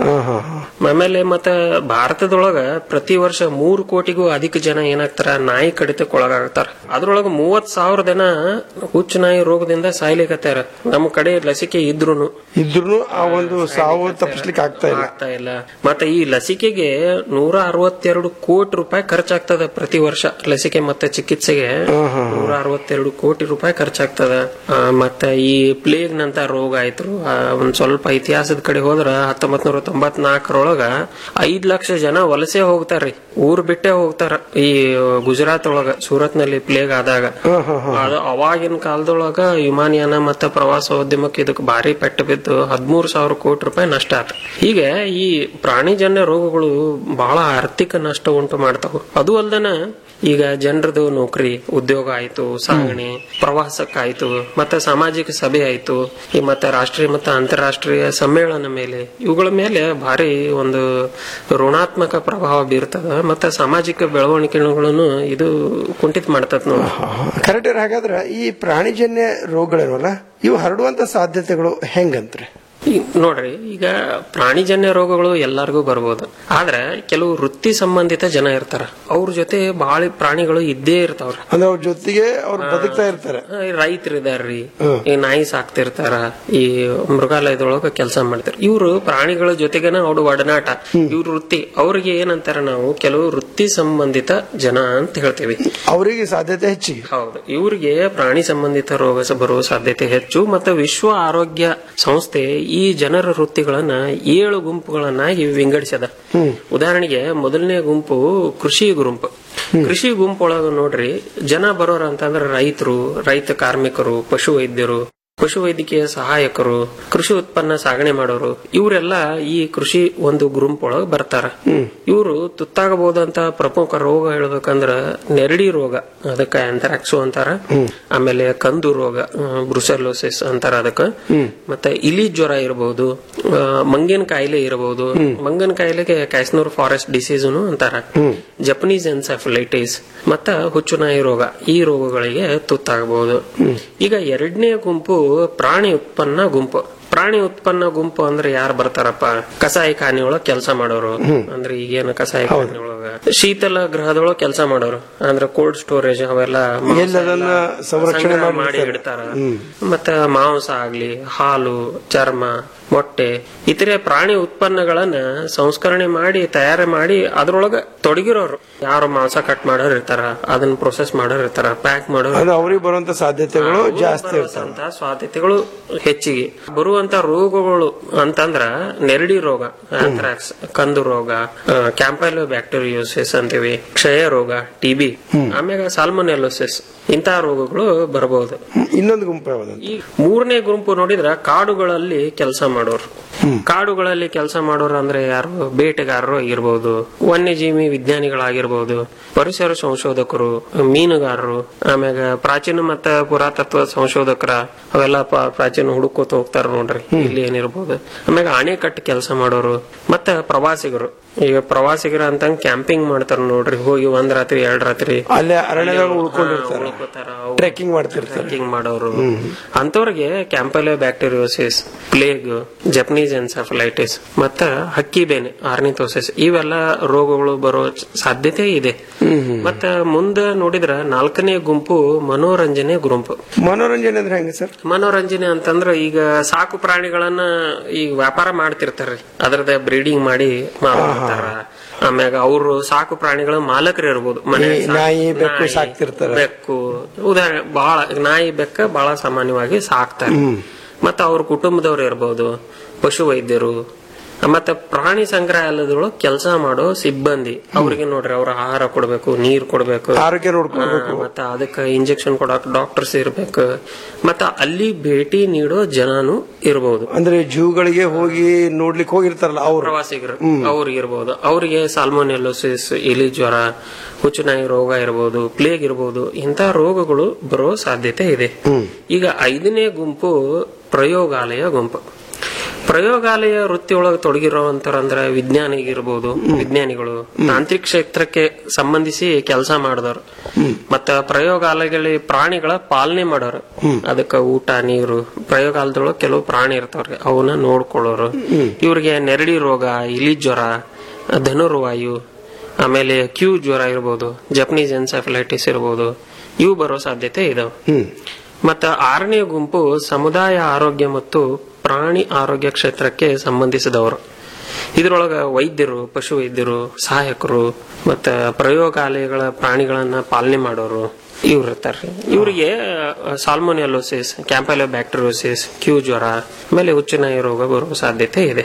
ಆಮೇಲೆ ಮತ್ತ ಭಾರತದೊಳಗ ಪ್ರತಿ ವರ್ಷ ಮೂರು ಕೋಟಿಗೂ ಅಧಿಕ ಜನ ಏನಾಗ್ತಾರ ನಾಯಿ ಕಡಿತಕ್ಕೆ ಒಳಗಾಗ್ತಾರ ಅದ್ರೊಳಗ ಮೂವತ್ ಸಾವಿರ ಜನ ಹುಚ್ಚು ನಾಯಿ ರೋಗದಿಂದ ಸಾಯ್ಲಿಕತ್ತಾರ ನಮ್ಮ ಕಡೆ ಲಸಿಕೆ ಇದ್ರೂನು ಇದ್ರೂ ಆ ಒಂದು ಸಾವು ತಪ್ಪಿಸ್ಲಿಕ್ಕೆ ಆಗ್ತಾ ಇಲ್ಲ ಆಗ್ತಾ ಇಲ್ಲ ಮತ್ತೆ ಈ ಲಸಿಕೆಗೆ ನೂರ ಅರವತ್ತೆರಡು ಕೋಟಿ ರೂಪಾಯಿ ಖರ್ಚಾಗ್ತದ ಪ್ರತಿ ವರ್ಷ ಲಸಿಕೆ ಮತ್ತೆ ಚಿಕಿತ್ಸೆಗೆ ನೂರ ಅರವತ್ತೆರಡು ಕೋಟಿ ರೂಪಾಯಿ ಖರ್ಚಾಗ್ತದ ಆ, ಮತ್ತೆ ಈ ಪ್ಲೇಗ್ ನಂತ ರೋಗ ಆಯ್ತು ಆ, ಒಂದ್ ಸ್ವಲ್ಪ ಇತಿಹಾಸದ ಕಡೆ ಹೋದ್ರ ಹತ್ತೊಂಬತ್ ನೂರ ತೊಂಬತ್ನಾಲ್ಕರೊಳಗ ಐದ್ ಲಕ್ಷ ಜನ ವಲಸೆ ಹೋಗ್ತಾರ್ರಿ ಊರ್ ಬಿಟ್ಟೆ ಹೋಗ್ತಾರ ಈ ಗುಜರಾತ್ ಒಳಗ ಸೂರತ್ ನಲ್ಲಿ ಪ್ಲೇಗ್ ಆದಾಗ ಅದು ಅವಾಗಿನ ಕಾಲದೊಳಗ ವಿಮಾನಯಾನ ಮತ್ತೆ ಪ್ರವಾಸೋದ್ಯಮಕ್ಕೆ ಇದಕ್ಕೆ ಭಾರಿ ಪೆಟ್ಟು ಬಿದ್ದು ಹದಿಮೂರು ಸಾವಿರ ಕೋಟಿ ರೂಪಾಯಿ ನಷ್ಟ ಆತ ಹೀಗೆ ಈ ಪ್ರಾಣಿಜನ್ಯ ರೋಗಗಳು ಬಹಳ ಆರ್ಥಿಕ ನಷ್ಟ ಉಂಟು ಮಾಡ್ತಾವ ಅದು ಅಲ್ದನ ಈಗ ಜನರದು ನೌಕರಿ ಉದ್ಯೋಗ ಆಯ್ತು ಸಾಗಣೆ ಪ್ರವಾಸಕ್ಕಾಯ್ತು ಮತ್ತೆ ಸಾಮಾಜಿಕ ಸಭೆ ಆಯ್ತು ಈ ಮತ್ತೆ ರಾಷ್ಟ್ರೀಯ ಮತ್ತು ಅಂತಾರಾಷ್ಟ್ರೀಯ ಸಮ್ಮೇಳನ ಮೇಲೆ ಇವುಗಳ ಮೇಲೆ ಭಾರಿ ಒಂದು ಋಣಾತ್ಮಕ ಪ್ರಭಾವ ಬೀರ್ತದ ಮತ್ತೆ ಸಾಮಾಜಿಕ ಬೆಳವಣಿಗೆಗಳನ್ನು ಇದು ಕುಂಠಿತ ಮಾಡ್ತದ ನೋಡಿ ಕರೆಕ್ಟ್ ಹಾಗಾದ್ರೆ ಈ ಪ್ರಾಣಿಜನ್ಯ ರೋಗಗಳೇನಲ್ಲ ಇವು ಹರಡುವಂತ ಸಾಧ್ಯತೆಗಳು ಹೆಂಗಂತ್ರಿ ಈ ನೋಡ್ರಿ ಈಗ ಪ್ರಾಣಿಜನ್ಯ ರೋಗಗಳು ಎಲ್ಲರಿಗೂ ಬರ್ಬೋದು ಆದ್ರೆ ಕೆಲವು ವೃತ್ತಿ ಸಂಬಂಧಿತ ಜನ ಇರ್ತಾರ ಅವ್ರ ಜೊತೆ ಬಹಳ ಪ್ರಾಣಿಗಳು ಇದ್ದೇ ಇರ್ತಾವ್ರಿ ಅಂದ್ರೆ ಅವ್ರ ಜೊತೆಗೆ ಅವ್ರು ಬದುಕ್ತಾ ಇರ್ತಾರೆ ರೈತರು ಇದಾರ್ರಿ ಈ ನಾಯಿ ಸಾಕ್ತಿರ್ತಾರ ಈ ಮೃಗಾಲಯದೊಳಗ ಕೆಲಸ ಮಾಡ್ತಾರ ಇವ್ರು ಪ್ರಾಣಿಗಳ ಜೊತೆಗೇನ ಅವ್ರ ಒಡನಾಟ ಇವ್ರ ವೃತ್ತಿ ಅವ್ರಿಗೆ ಏನಂತಾರ ನಾವು ಕೆಲವು ವೃತ್ತಿ ಸಂಬಂಧಿತ ಜನ ಅಂತ ಹೇಳ್ತೀವಿ ಅವರಿಗೆ ಸಾಧ್ಯತೆ ಹೆಚ್ಚಿಗೆ ಹೌದು ಇವ್ರಿಗೆ ಪ್ರಾಣಿ ಸಂಬಂಧಿತ ರೋಗ ಸ- ಬರುವ ಸಾಧ್ಯತೆ ಹೆಚ್ಚು ಮತ್ತು ವಿಶ್ವ ಆರೋಗ್ಯ ಸಂಸ್ಥೆ ಈ ಜನರ ವೃತ್ತಿಗಳನ್ನ ಏಳು ಗುಂಪುಗಳನ್ನಾಗಿ ವಿಂಗಡಿಸದ ಉದಾಹರಣೆಗೆ ಮೊದಲನೇ ಗುಂಪು ಕೃಷಿ ಗುಂಪು ಕೃಷಿ ಗುಂಪೊಳಗ ನೋಡ್ರಿ ಜನ ಬರೋರ ಅಂತಂದ್ರ ರೈತರು ರೈತ ಕಾರ್ಮಿಕರು ಪಶು ವೈದ್ಯರು ಪಶು ವೈದ್ಯಕೀಯ ಸಹಾಯಕರು ಕೃಷಿ ಉತ್ಪನ್ನ ಸಾಗಣೆ ಮಾಡೋರು ಇವರೆಲ್ಲ ಈ ಕೃಷಿ ಒಂದು ಗ್ರೂಪ್ ಒಳಗ ಬರ್ತಾರ ಇವರು ತುತ್ತಾಗಬಹುದಂತ ಪ್ರಮುಖ ರೋಗ ಹೇಳ್ಬೇಕಂದ್ರ ನೆರಡಿ ರೋಗ ಅದಕ್ಕ ಆಂಥ್ರಾಕ್ಸು ಅಂತಾರ ಆಮೇಲೆ ಕಂದು ರೋಗ ಬ್ರುಸೆಲೋಸಿಸ್ ಅಂತಾರ ಅದಕ್ಕ ಮತ್ತೆ ಇಲಿ ಜ್ವರ ಇರಬಹುದು ಮಂಗಿನ ಕಾಯಿಲೆ ಇರಬಹುದು ಮಂಗನ ಕಾಯಿಲೆಗೆ ಕ್ಯಾಸ್ನೂರ್ ಫಾರೆಸ್ಟ್ ಡಿಸೀಸ್ನು ಅಂತಾರ ಜಪನೀಸ್ ಎನ್ಸೆಫಲೈಟಿಸ್ ಮತ್ತ ಹುಚ್ಚುನಾಯಿ ರೋಗ ಈ ರೋಗಗಳಿಗೆ ತುತ್ತಾಗಬಹುದು ಈಗ ಎರಡನೇ ಗುಂಪು ಪ್ರಾಣಿ ಉತ್ಪನ್ನ ಗುಂಪು ಪ್ರಾಣಿ ಉತ್ಪನ್ನ ಗುಂಪು ಅಂದ್ರೆ ಯಾರು ಬರ್ತಾರಪ್ಪ ಕಸಾಯಿ ಖಾನಿಯೊಳಗ ಕೆಲಸ ಮಾಡೋರು ಅಂದ್ರೆ ಈಗೇನು ಕಸಾಯಿ ಖಾನಿಯೊಳಗ ಶೀತಲ ಗೃಹದೊಳಗ ಕೆಲಸ ಮಾಡೋರು ಅಂದ್ರೆ ಕೋಲ್ಡ್ ಸ್ಟೋರೇಜ್ ಅವೆಲ್ಲ ಮಾಂಸ ಎಲ್ಲದನ್ನ ಎಲ್ಲ ಸಂರಕ್ಷಣೆ ಸಂಗ್ರಹ ಮಾಡಿ ಮಾಡಿ ಇಡ್ತಾರ ಮತ್ತ ಮಾಂಸ ಆಗ್ಲಿ ಹಾಲು ಚರ್ಮ ಮೊಟ್ಟೆ ಇತರೆ ಪ್ರಾಣಿ ಉತ್ಪನ್ನಗಳನ್ನ ಸಂಸ್ಕರಣೆ ಮಾಡಿ ತಯಾರಿ ಮಾಡಿ ಅದ್ರೊಳಗ ತೊಡಗಿರೋರು ಯಾರು ಮಾಂಸ ಕಟ್ ಮಾಡೋರು ಇರ್ತಾರ ಅದನ್ನ ಪ್ರೊಸೆಸ್ ಮಾಡೋರು ಇರ್ತಾರ ಪ್ಯಾಕ್ ಮಾಡೋರು ಅದು ಅವ್ರಿಗೆ ಬರುವಂತ ಸಾಧ್ಯತೆಗಳು ಜಾಸ್ತಿ ಇರ್ತವೆ ಬರುವಂತ ಸಾಧ್ಯತೆಗಳು ಹೆಚ್ಚಿಗೆ ಬರುವಂತ ರೋಗಗಳು ಅಂತಂದ್ರ ನೆರಡಿ ರೋಗ ಆಂಥ್ರಾಕ್ಸ್ ಕಂದು ರೋಗ ಕ್ಯಾಂಪೈಲೋ ಬ್ಯಾಕ್ಟೀರಿಯೋಸಿಸ್ ಅಂತೀವಿ ಕ್ಷಯ ರೋಗ ಟಿಬಿ ಆಮ್ಯಾಗ ಸಾಲ್ಮೊನೆಲೋಸಿಸ್ ಇಂತಹ ರೋಗಗಳು ಬರಬಹುದು ಇನ್ನೊಂದು ಗುಂಪು ಯಾವುದು ಈ ಮೂರನೇ ಗುಂಪು ನೋಡಿದ್ರ ಕಾಡುಗಳಲ್ಲಿ ಕೆಲಸ ಮಾಡೋರು ಕಾಡುಗಳಲ್ಲಿ ಕೆಲಸ ಮಾಡೋರು ಅಂದ್ರೆ ಯಾರು ಬೇಟೆಗಾರರು ಇರಬಹುದು ವನ್ಯಜೀವಿ ವಿಜ್ಞಾನಿಗಳಾಗಿರ್ಬಹುದು ಪರಿಸರ ಸಂಶೋಧಕರು ಮೀನುಗಾರರು ಆಮ್ಯಾಗ ಪ್ರಾಚೀನ ಮತ್ತ ಪುರಾತತ್ವ ಸಂಶೋಧಕರ ಅವೆಲ್ಲ ಪ- ಪ್ರಾಚೀನ ಹುಡುಕೋತ ಹೋಗ್ತಾರ ನೋಡ್ರಿ ಇಲ್ಲಿ ಏನಿರ್ಬೋದು ಆಮ್ಯಾಗ ಅಣೆಕಟ್ಟು ಕೆಲಸ ಮಾಡೋರು ಮತ್ತ ಪ್ರವಾಸಿಗರು ಈಗ ಪ್ರವಾಸಿಗರ ಅಂತ ಕ್ಯಾಂಪಿಂಗ್ ಮಾಡ್ತಾರ ನೋಡ್ರಿ ಹೋಗಿ ಒಂದ್ ರಾತ್ರಿ ಎರಡ್ ರಾತ್ರಿ ಅಲ್ಲೇ ಅರಣ್ಯದಾಗ ಉಳ್ಕೊಂಡಿರ್ತಾರೆ ಉಳ್ಕೋತಾರ ಟ್ರೆಕ್ಕಿಂಗ್ ಮಾಡ್ತಿರ್ತಾರೆ ಟ್ರೆಕ್ಕಿಂಗ್ ಮಾಡೋರು ಅಂತವ್ರಿಗೆ campylobacteriosis plague Japanese encephalitis ಮತ್ತ ಹಕ್ಕಿ ಬೇನೆ ಆರ್ನಿಥೋಸಿಸ್ ಇವೆಲ್ಲ ರೋಗಗಳು ಬರೋ ಸಾಧ್ಯತೆ ಇದೆ ಮತ್ತ ಮುಂದ ನೋಡಿದ್ರ ನಾಲ್ಕನೇ ಗುಂಪು ಮನೋರಂಜನೆ ಗುಂಪು ಮನೋರಂಜನೆ ಅಂದ್ರೆ ಹೆಂಗ ಸರ್ ಮನೋರಂಜನೆ ಅಂತಂದ್ರ ಈಗ ಸಾಕು ಪ್ರಾಣಿಗಳನ್ನ ಈಗ ವ್ಯಾಪಾರ ಮಾಡ್ತಿರ್ತಾರ್ರಿ ಅದ್ರದ ಬ್ರೀಡಿಂಗ್ ಮಾಡಿ ಮಾರ್ತಾರ ಆಮ್ಯಾಗ ಅವರು ಸಾಕು ಪ್ರಾಣಿಗಳ ಮಾಲಕರು ಇರ್ಬೋದು ಮನೆ ಈ ಸಾಕು- ನಾಯಿ, ಬೆಕ್ಕು ನಾಯಿ, ಸಾಕ್ತಿರ್ತಾರೆ. ಬೆಕ್ಕು ಉದಾಹರಣೆ ಬಹಳ ನಾಯಿ ಬೆಕ್ಕ ಬಹಳ ಸಾಮಾನ್ಯವಾಗಿ ಸಾಕ್ತಾರೆ ಮತ್ತ ಅವ್ರ ಕುಟುಂಬದವ್ರು ಇರ್ಬೋದು ಪಶು ವೈದ್ಯರು ಮತ್ತೆ ಪ್ರಾಣಿ ಸಂಗ್ರಹಾಲಯದೊಳಗೆ ಕೆಲಸ ಮಾಡೋ ಸಿಬ್ಬಂದಿ ಅವ್ರಿಗೆ ನೋಡ್ರಿ ಅವ್ರ ಆಹಾರ ಕೊಡ್ಬೇಕು ನೀರ್ ಕೊಡ್ಬೇಕು ಆರೋಗ್ಯ ನೋಡ್ಕೊಳ್ಬೇಕು. ಆ, ಮತ್ತ ಅದಕ್ಕೆ ಇಂಜೆಕ್ಷನ್ ಕೊಡಕ್ ಡಾಕ್ಟರ್ಸ್ ಇರ್ಬೇಕು ಮತ್ತ ಅಲ್ಲಿ ಭೇಟಿ ನೀಡೋ ಜನನು ಇರಬಹುದು ಅಂದ್ರೆ ಜೂಗಳಿಗೆ ಹೋಗಿ ನೋಡ್ಲಿಕ್ಕೆ ಹೋಗಿರ್ತಾರಲ್ಲ ಅವ್ರು ಪ್ರವಾಸಿಗರು ಅವ್ರು ಇರ್ಬೋದು ಅವರಿಗೆ ಸಾಲ್ಮೋನೆಲೋಸಿಸ್ ಇಲಿ ಜ್ವರ ಹುಚ್ಚುನಾಯಿ ರೋಗ ಇರಬಹುದು ಪ್ಲೇಗ್ ಇರಬಹುದು ಇಂಥ ರೋಗಗಳು ಬರೋ ಸಾಧ್ಯತೆ ಇದೆ ಈಗ ಐದನೇ ಗುಂಪು ಪ್ರಯೋಗಾಲಯ ಗುಂಪು ಪ್ರಯೋಗಾಲಯ ವೃತ್ತಿಯೊಳಗೆ ತೊಡಗಿರೋವಂತರಂದ್ರ ವಿಜ್ಞಾನಿಗಿರ್ಬೋದು ವಿಜ್ಞಾನಿಗಳು ತಾಂತ್ರಿಕ ಕ್ಷೇತ್ರಕ್ಕೆ ಸಂಬಂಧಿಸಿ ಕೆಲಸ ಮಾಡಿದವರು ಮತ್ತ ಪ್ರಯೋಗಾಲಯಗಳಲ್ಲಿ ಪ್ರಾಣಿಗಳ ಪಾಲನೆ ಮಾಡೋರು ಅದಕ್ಕ ಊಟ ನೀರು ಪ್ರಯೋಗಾಲಯದೊಳಗೆ ಕೆಲವು ಪ್ರಾಣಿ ಇರ್ತಾವ್ರಿ ಅವನ್ನ ನೋಡ್ಕೊಳ್ಳೋರು ಇವ್ರಿಗೆ ನೆರಡಿ ರೋಗ ಇಲಿ ಜ್ವರ ಧನುರ್ವಾಯು ಆಮೇಲೆ ಕ್ಯೂ ಜ್ವರ ಇರ್ಬೋದು ಜಪನೀಸ್ ಎನ್ಸೆಫಲೈಟಿಸ್ ಇರ್ಬೋದು ಇವು ಬರೋ ಸಾಧ್ಯತೆ ಇದಾವೆ ಮತ್ತ ಆರನೇ ಗುಂಪು ಸಮುದಾಯ ಆರೋಗ್ಯ ಮತ್ತು ಪ್ರಾಣಿ ಆರೋಗ್ಯ ಕ್ಷೇತ್ರಕ್ಕೆ ಸಂಬಂಧಿಸಿದವರು ಇದರೊಳಗ ವೈದ್ಯರು ಪಶು ವೈದ್ಯರು ಸಹಾಯಕರು ಮತ್ತ ಪ್ರಯೋಗಾಲಯಗಳ ಪ್ರಾಣಿಗಳನ್ನ ಪಾಲನೆ ಮಾಡೋರು ಇವ್ರು ಇರ್ತಾರೆ ಇವರಿಗೆ ಸಾಲ್ಮೋನಿಯಲೋಸಿಸ್ ಕ್ಯಾಂಪೈಲೋ ಬ್ಯಾಕ್ಟೀರಿಯೋಸಿಸ್ ಕ್ಯೂ ಜ್ವರ ಆಮೇಲೆ ಹುಚ್ಚುನಾಯಿ ರೋಗ ಬರುವ ಸಾಧ್ಯತೆ ಇದೆ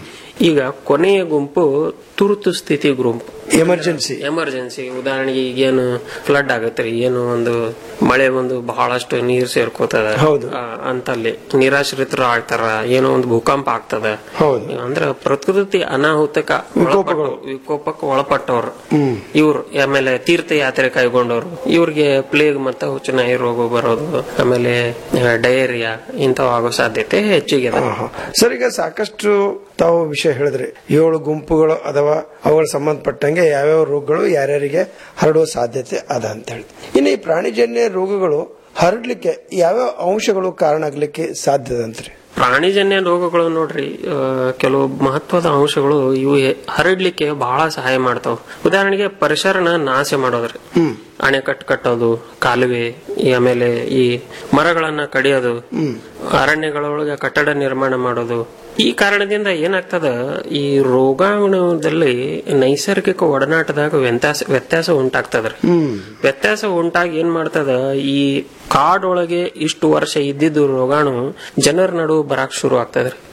ಈಗ ಕೊನೆಯ ಗುಂಪು ತುರ್ತು ಸ್ಥಿತಿ ಗುಂಪು ಎಮರ್ಜೆನ್ಸಿ ಎಮರ್ಜೆನ್ಸಿ ಉದಾಹರಣೆಗೆ ಈಗೇನು ಫ್ಲಡ್ ಆಗತ್ರಿ ಏನು ಒಂದು ಮಳೆ ಒಂದು ಬಹಳಷ್ಟು ನೀರ್ ಸೇರ್ಕೋತದ ಹೌದು. ಆ, ಅಂತಲ್ಲಿ ನಿರಾಶ್ರಿತರು ಆಗ್ತಾರ ಏನೋ ಒಂದು ಭೂಕಂಪ ಆಗ್ತದ ಹೌದು. ಅಂದ್ರ ಪ್ರಕೃತಿ ಅನಾಹುತಕ ವಿಕೋಪಗಳು. ವಿಕೋಪಕ್ಕೆ ಒಳಪಟ್ಟವ್ರು ಇವ್ರು ಆಮೇಲೆ ತೀರ್ಥಯಾತ್ರೆ ಕೈಗೊಂಡವ್ರು ಇವ್ರಿಗೆ ಪ್ಲೇಗ್ ಮತ್ತೆ ಹುಚ್ಚುನಾಯಿ ರೋಗ ಬರೋದು ಆಮೇಲೆ ಡಯೇರಿಯಾ ಇಂಥವು ಆಗೋ ಸಾಧ್ಯತೆ ಹೆಚ್ಚಿಗೆ ಅದ. ಸರ್ ಈಗ ಸಾಕಷ್ಟು ತಾವು ವಿಷಯ ಹೇಳಿದ್ರಿ ಏಳು ಗುಂಪುಗಳು ಅಥವಾ ಅವುಗಳ ಸಂಬಂಧಪಟ್ಟಂಗೆ ಯಾವ್ಯಾವ ರೋಗಗಳು ಯಾರ್ಯಾರಿಗೆ ಹರಡುವ ಸಾಧ್ಯತೆ ಅದ ಅಂತ ಹೇಳಿ ಇನ್ನು ಈ ಪ್ರಾಣಿಜನ್ಯ ರೋಗಗಳು ಹರಡ್ಲಿಕ್ಕೆ ಯಾವ್ಯಾವ ಅಂಶಗಳು ಕಾರಣ ಆಗ್ಲಿಕ್ಕೆ ಸಾಧ್ಯದ ಅಂತ್ರಿ ಪ್ರಾಣಿಜನ್ಯ ರೋಗಗಳು ನೋಡ್ರಿ ಆ, ಕೆಲವು ಮಹತ್ವದ ಅಂಶಗಳು ಇವು ಹೆ- ಹರಡ್ಲಿಕ್ಕೆ ಬಹಳ ಸಹಾಯ ಮಾಡ್ತಾವ ಉದಾಹರಣೆಗೆ ಪರಿಸರನ ನಾಶ ಮಾಡೋದ್ರಿ ಅಣೆಕಟ್ಟು ಕಟ್ಟೋದು ಕಾಲುವೆ ಈ ಆಮೇಲೆ ಈ ಮರಗಳನ್ನ ಕಡಿಯೋದು ಅರಣ್ಯಗಳೊಳಗೆ ಕಟ್ಟಡ ನಿರ್ಮಾಣ ಮಾಡೋದು ಈ ಕಾರಣದಿಂದ ಏನಾಗ್ತದ ಈ ರೋಗಾಣುದಲ್ಲಿ ನೈಸರ್ಗಿಕ ಒಡನಾಟದಾಗ ವ್ಯತ್ಯಾಸ ವ್ಯತ್ಯಾಸ ಉಂಟಾಗ್ತದ್ರಿ ವ್ಯತ್ಯಾಸ ಉಂಟಾಗಿ ಏನ್ ಮಾಡ್ತದ ಈ ಕಾಡೊಳಗೆ ಇಷ್ಟು ವರ್ಷ ಇದ್ದಿದ್ದು ರೋಗಾಣು ಜನರ ನಡುವೆ ಬರಾಕ್ ಶುರು ಆಗ್ತದ್ರಿ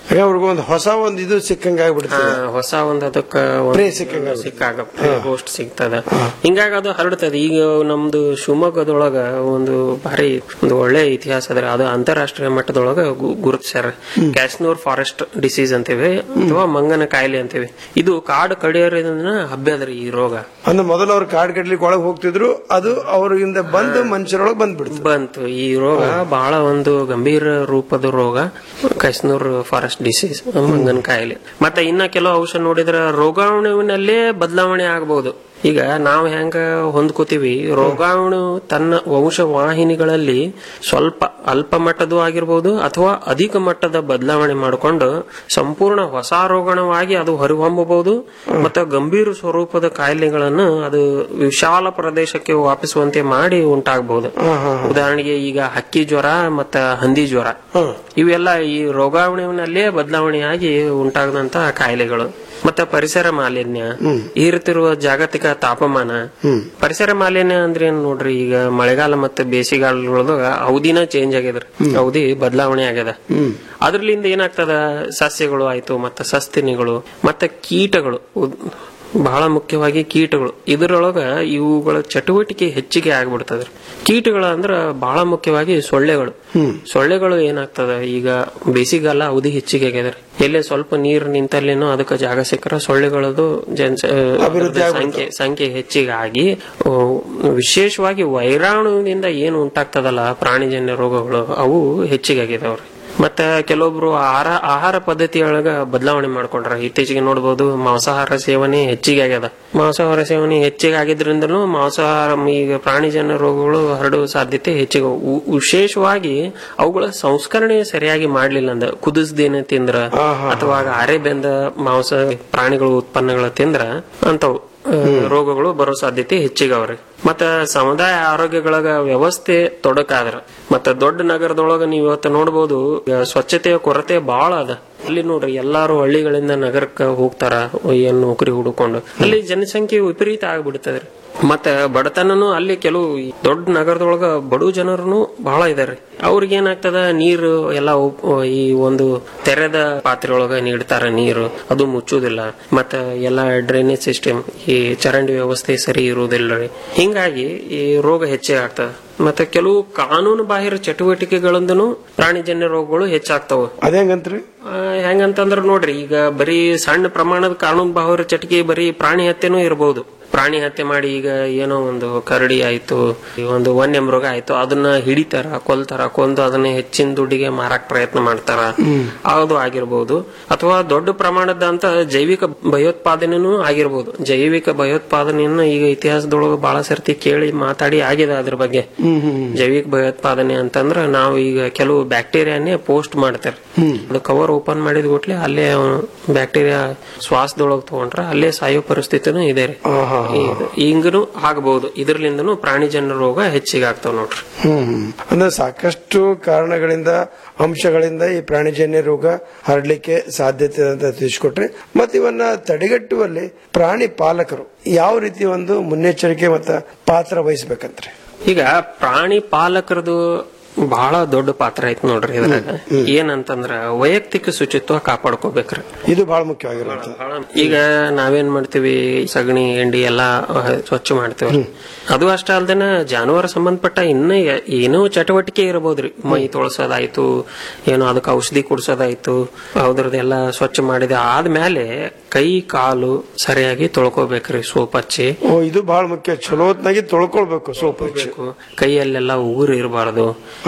ಅವ್ರಿಗೆ ಒಂದು ಹೊಸ ಒಂದು ಇದು ಸಿಕ್ಕಂಗ ಹಾ, ಆಗ್ಬಿಡ್ತದೆ ಹೊಸ ಒಂದ್ ಅದಕ್ಕ ಒಂದ್ Prey ಸಿಕ್ಕಂಗ ಸಿಕ್ಕಾಗ ಗೋಸ್ಟ್ ಸಿಗ್ತದ ಹಿಂಗಾಗಿ ಅದು ಹರಡ್ತದೆ ಈಗ ನಮ್ದು ಶಿವಮೊಗ್ಗದೊಳಗ ಒಂದು ಭಾರಿ ಒಂದು ಒಳ್ಳೆ ಇತಿಹಾಸ ಅದ್ರ ಅದು ಅಂತಾರಾಷ್ಟ್ರೀಯ ಮಟ್ಟದೊಳಗ ಗು- ಗುರುತಿಸ್ಯಾರ ಕ್ಯಾಶ್ನೂರ್ ಫಾರೆಸ್ಟ್ ಡಿಸೀಸ್ ಅಂತೀವಿ ಅಥವಾ ಮಂಗನ ಕಾಯಿಲೆ ಅಂತೀವಿ ಇದು ಕಾಡು ಕಡಿಯೋದ್ರಿಂದ ಹಬ್ಬ್ಯದ್ರಿ ಈ ರೋಗ ಅಂದ್ರೆ ಮೊದಲು ಅವ್ರು ಕಾಡ್ ಕಡ್ಲಿಕ್ಕೆ ಒಳಗೆ ಹೋಗ್ತಿದ್ರು ಅದು ಅವ್ರಿಂದ ಬಂದು ಮನುಷ್ಯರೊಳಗೆ ಬಂದ್ಬಿಡ್ತು ಬಂತು ಈ ರೋಗ ಬಹಳ ಒಂದು ಗಂಭೀರ ರೂಪದ ರೋಗ ಕೈಸ್ನೂರ್ ಫಾರೆಸ್ಟ್ ಡಿಸೀಸ್ ಮಂಗನ ಕಾಯಿಲೆ ಮತ್ತೆ ಇನ್ನ ಕೆಲವು ಔಷಧ ನೋಡಿದ್ರ ರೋಗಾಣುವಿನಲ್ಲೇ ಬದಲಾವಣೆ ಆಗಬಹುದು ಈಗ ನಾವು ಹೆಂಗ ಹೊಂದ್ಕೋತೀವಿ ರೋಗಾಣು ತನ್ನ ವಂಶವಾಹಿನಿಗಳಲ್ಲಿ ಸ್ವಲ್ಪ ಅಲ್ಪ ಮಟ್ಟದ್ದು ಆಗಿರ್ಬೋದು ಅಥವಾ ಅಧಿಕ ಮಟ್ಟದ ಬದಲಾವಣೆ ಮಾಡಿಕೊಂಡು ಸಂಪೂರ್ಣ ಹೊಸ ರೋಗಾಣುವಾಗಿ ಅದು ಹೊರಹೊಮ್ಮಬಹುದು ಮತ್ತು ಗಂಭೀರ ಸ್ವರೂಪದ ಕಾಯಿಲೆಗಳನ್ನು ಅದು ವಿಶಾಲ ಪ್ರದೇಶಕ್ಕೆ ವ್ಯಾಪಿಸುವಂತೆ ಮಾಡಿ ಉಂಟಾಗಬಹುದು ಉದಾಹರಣೆಗೆ ಈಗ ಹಕ್ಕಿ ಜ್ವರ ಮತ್ತ ಹಂದಿ ಜ್ವರ ಇವೆಲ್ಲ ಈ ರೋಗಾಣುವಿನಲ್ಲೇ ಬದಲಾವಣೆಯಾಗಿ ಉಂಟಾಗದಂತ ಕಾಯಿಲೆಗಳು ಮತ್ತೆ ಪರಿಸರ ಮಾಲಿನ್ಯ ಏರುತ್ತಿರುವ ಜಾಗತಿಕ ತಾಪಮಾನ ಪರಿಸರ ಮಾಲಿನ್ಯ ಅಂದ್ರೆ ಏನ್ ನೋಡ್ರಿ ಈಗ ಮಳೆಗಾಲ ಮತ್ತೆ ಬೇಸಿಗೆಗಾಲದೊಳಗ ಅವಧಿನ ಚೇಂಜ್ ಆಗ್ಯದ್ರಿ ಅವಧಿ ಬದಲಾವಣೆ ಆಗ್ಯದ ಅದ್ರಲಿಂದ ಏನಾಗ್ತದ ಸಸ್ಯಗಳು ಆಯ್ತು ಮತ್ತೆ ಸಸ್ತಿನಿಗಳು ಮತ್ತೆ ಕೀಟಗಳು ಉದ್- ಬಹಳ ಮುಖ್ಯವಾಗಿ ಕೀಟಗಳು ಇದರೊಳಗ ಇವುಗಳ ಚಟುವಟಿಕೆ ಹೆಚ್ಚಿಗೆ ಆಗ್ಬಿಡ್ತದ್ರಿ ಕೀಟಗಳು ಅಂದ್ರ ಬಹಳ ಮುಖ್ಯವಾಗಿ ಸೊಳ್ಳೆಗಳು ಸೊಳ್ಳೆಗಳು ಏನಾಗ್ತದ ಈಗ ಬೇಸಿಗೆಗಾಲ ಅವಧಿ ಹೆಚ್ಚಿಗೆ ಆಗ್ಯದ್ರಿ ಎಲ್ಲೇ ಸ್ವಲ್ಪ ನೀರು ನಿಂತಲ್ಲೇನೋ ಅದಕ್ಕೆ ಜಾಗ ಸಿಕ್ಕರ ಸೊಳ್ಳೆಗಳದು ಜನ ಅಭಿವೃದ್ಧಿ ಆಗ್ಬಿಡ್ತವೆ. ಸಂಖ್ಯೆ ಸಂಖ್ಯೆ ಹೆಚ್ಚಿಗೆ ಆಗಿ ಆ, ವಿಶೇಷವಾಗಿ ವೈರಾಣುವಿನಿಂದ ಏನು ಉಂಟಾಗ್ತದಲ್ಲ ಪ್ರಾಣಿಜನ್ಯ ರೋಗಗಳು ಅವು ಹೆಚ್ಚಿಗೆ ಆಗಿದಾವ್ರಿ ಮತ್ತೆ ಕೆಲವೊಬ್ರು ಆಹಾರ ಆಹಾರ ಪದ್ಧತಿಯೊಳಗ ಬದಲಾವಣೆ ಮಾಡ್ಕೊಂಡ್ರ ಇತ್ತೀಚೆಗೆ ನೋಡಬಹುದು ಮಾಂಸಾಹಾರ ಸೇವನೆ ಹೆಚ್ಚಿಗೆ ಆಗ್ಯದ ಮಾಂಸಾಹಾರ ಸೇವನೆ ಹೆಚ್ಚಿಗೆ ಆಗಿದ್ರಿಂದಲೂ ಮಾಂಸಾಹಾರ ಈಗ ಪ್ರಾಣಿಜನ್ಯ ರೋಗಗಳು ಹರಡುವ ಸಾಧ್ಯತೆ ಹೆಚ್ಚಿಗೆ ಉ- ವಿಶೇಷವಾಗಿ ಅವುಗಳ ಸಂಸ್ಕರಣೆ ಸರಿಯಾಗಿ ಮಾಡ್ಲಿಲ್ಲ ಅಂದ ಕುದಿಸ್ದೇನೆ ತಿಂದ್ರ ಅಥವಾ ಅರೆ ಬೆಂದ ಮಾಂಸ ಪ್ರಾಣಿಗಳು ಉತ್ಪನ್ನಗಳ ತಿಂದ್ರ ಅಂತವು ಆ, ರೋಗಗಳು ಬರೋ ಸಾಧ್ಯತೆ ಹೆಚ್ಚಿಗೆ ಅವ್ರಿ ಮತ್ತ ಸಮುದಾಯ ಆರೋಗ್ಯಗಳಗ ವ್ಯವಸ್ಥೆ ತೊಡಕಾದ್ರ ಮತ್ತ ದೊಡ್ಡ ನಗರದೊಳಗ ನೀವು ಇವತ್ತು ನೋಡಬಹುದು ಸ್ವಚ್ಛತೆಯ ಕೊರತೆ ಬಹಳ ಅದ ಅಲ್ಲಿ ನೋಡ್ರಿ ಎಲ್ಲಾರು ಹಳ್ಳಿಗಳಿಂದ ನಗರಕ್ಕ ಹೋಗ್ತಾರ ಏನ್ ನೌಕರಿ ಹುಡುಕೊಂಡು ಅಲ್ಲಿ ಜನಸಂಖ್ಯೆ ವಿಪರೀತ ಆಗ್ಬಿಡ್ತದ್ರಿ ಮತ್ತ ಬಡತನನು ಅಲ್ಲಿ ಕೆಲವು ಈ ದೊಡ್ಡ ನಗರದೊಳಗ ಬಡು ಜನರು ಬಹಳ ಇದಾರೆ ಅವ್ರಿಗೆ ಏನಾಗ್ತದ ನೀರು ಎಲ್ಲ ಉಪ್- ಈ ಒಂದು ತೆರೆದ ಪಾತ್ರೆ ಒಳಗ ನೀಡ್ತಾರ ನೀರು ಅದು ಮುಚ್ಚುವುದಿಲ್ಲ ಮತ್ತ ಎಲ್ಲ ಡ್ರೈನೇಜ್ ಸಿಸ್ಟಮ್ ಈ ಚರಂಡಿ ವ್ಯವಸ್ಥೆ ಸರಿ ಇರುವುದಿಲ್ಲ ರೀ ಹಿಂಗಾಗಿ ಈ ರೋಗ ಹೆಚ್ಚೇ ಆಗ್ತದ ಮತ್ತೆ ಕೆಲವು ಕಾನೂನು ಬಾಹಿರ ಚಟುವಟಿಕೆಗಳಿಂದನೂ ಪ್ರಾಣಿಜನ್ಯ ರೋಗಗಳು ಹೆಚ್ಚಾಗ್ತಾವ ಅದೇಂಗಂತ್ರಿ ಆ, ಹೆಂಗಂತಂದ್ರ ನೋಡ್ರಿ ಈಗ ಬರೀ ಸಣ್ಣ ಪ್ರಮಾಣದ ಕಾನೂನು ಬಾಹಿರ ಚಟಿಕೆ ಬರೀ ಪ್ರಾಣಿ ಹತ್ಯೆನೂ ಇರಬಹುದು ಪ್ರಾಣಿ ಹತ್ಯೆ ಮಾಡಿ ಈಗ ಏನೋ ಒಂದು ಕರಡಿ ಆಯ್ತು ಈ ಒಂದು ವನ್ಯ ಮೃಗ ಆಯ್ತು ಅದನ್ನ ಹಿಡಿತಾರ ಕೊಲ್ತಾರ ಕೊಂದು ಅದನ್ನ ಹೆಚ್ಚಿನ ದುಡ್ಡಿಗೆ ಮಾರಾಕ್ ಪ್ರಯತ್ನ ಮಾಡ್ತಾರ ಅದು ಆಗಿರ್ಬೋದು ಅಥವಾ ದೊಡ್ಡ ಪ್ರಮಾಣದ ಅಂತ ಜೈವಿಕ ಭಯೋತ್ಪಾದನೆನೂ ಆಗಿರ್ಬೋದು ಜೈವಿಕ ಭಯೋತ್ಪಾದನೆಯನ್ನ ಈಗ ಇತಿಹಾಸದೊಳಗೆ ಬಹಳ ಸರ್ತಿ ಕೇಳಿ ಮಾತಾಡಿ ಆಗಿದೆ ಅದ್ರ ಬಗ್ಗೆ ಜೈವಿಕ ಭಯೋತ್ಪಾದನೆ ಅಂತಂದ್ರ ನಾವು ಈಗ ಕೆಲವು ಬ್ಯಾಕ್ಟೀರಿಯಾನೇ ಪೋಸ್ಟ್ ಮಾಡ್ತಾರೆ ಅದು ಕವರ್ ಓಪನ್ ಮಾಡಿದ ಕೂಡ್ಲೆ ಅಲ್ಲೇ ಬ್ಯಾಕ್ಟೀರಿಯಾ ಶ್ವಾಸದೊಳಗೆ ತಗೊಂಡ್ರ ಅಲ್ಲೇ ಸಾಯೋ ಪರಿಸ್ಥಿತಿನೂ ಇದೆ ರೀ ಇದು ಹಿಂಗನು ಆಗಬಹುದು ಇದರ್ಲಿಂದನೂ ಪ್ರಾಣಿಜನ್ಯ ರೋಗ ಹೆಚ್ಚಿಗೆ ಆಗ್ತಾವ ನೋಡ್ರಿ ಹ್ಮ್ ಹ್ಮ್. ಅಂದ್ರೆ ಸಾಕಷ್ಟು ಕಾರಣಗಳಿಂದ ಅಂಶಗಳಿಂದ ಈ ಪ್ರಾಣಿಜನ್ಯ ರೋಗ ಹರಡ್ಲಿಕ್ಕೆ ಸಾಧ್ಯತೆ ಇದೆ ಅಂತ ತಿಳಿಸ್ಕೊಟ್ರಿ ಮತ್ತೆ ಇವನ್ನ ತಡೆಗಟ್ಟುವಲ್ಲಿ ಪ್ರಾಣಿ ಪಾಲಕರು ಯಾವ ರೀತಿ ಒಂದು ಮುನ್ನೆಚ್ಚರಿಕೆ ಮತ್ತು ಪಾತ್ರ ವಹಿಸ್ಬೇಕಂತ್ರಿ ಈಗ ಪ್ರಾಣಿ ಪಾಲಕರದು ಬಹಳ ದೊಡ್ಡ ಪಾತ್ರ ಐತ್ ನೋಡ್ರಿ ಇದ್ರಾಗ ಏನಂತಂದ್ರ ವೈಯಕ್ತಿಕ ಶುಚಿತ್ವ ಕಾಪಾಡ್ಕೋಬೇಕ್ರಿ ಇದು ಬಹಳ ಮುಖ್ಯವಾಗಿರುತ್ತೆ ಈಗ ನಾವೇನ್ ಮಾಡ್ತೀವಿ ಸಗಣಿ ಎಂಡಿ ಎಲ್ಲಾ ಅಹ್, ಸ್ವಚ್ಛ ಮಾಡ್ತೇವ್ರಿ ಅದು ಅಷ್ಟ ಅಲ್ದೇನ ಜಾನುವಾರು ಸಂಬಂಧಪಟ್ಟ ಇನ್ನ ಯ- ಏನೋ ಚಟುವಟಿಕೆ ಇರಬಹುದ್ರಿ ಮೈ ತೊಳಸೋದಾಯ್ತು ಏನೋ ಅದಕ್ಕೆ ಔಷಧಿ ಕುಡ್ಸೋದಾಯ್ತು ಅದ್ರದ್ದೆಲ್ಲ ಸ್ವಚ್ಛ ಮಾಡಿದ ಆದ್ಮೇಲೆ ಕೈ ಕಾಲು ಸರಿಯಾಗಿ ತೊಳ್ಕೊಬೇಕ್ರಿ ಸೋಪ್ ಹಚ್ಚಿ ಓ ಇದು ಬಹಳ ಮುಖ್ಯ ಚಲೋ ಹೊತ್ನಾಗಿ ತೊಳ್ಕೊಳ್ಬೇಕು ಸೋಪ್ ಹಚ್ಚಿ ಕೈಯಲ್ಲೆಲ್ಲ ಉಗುರು ಇರಬಾರ್ದು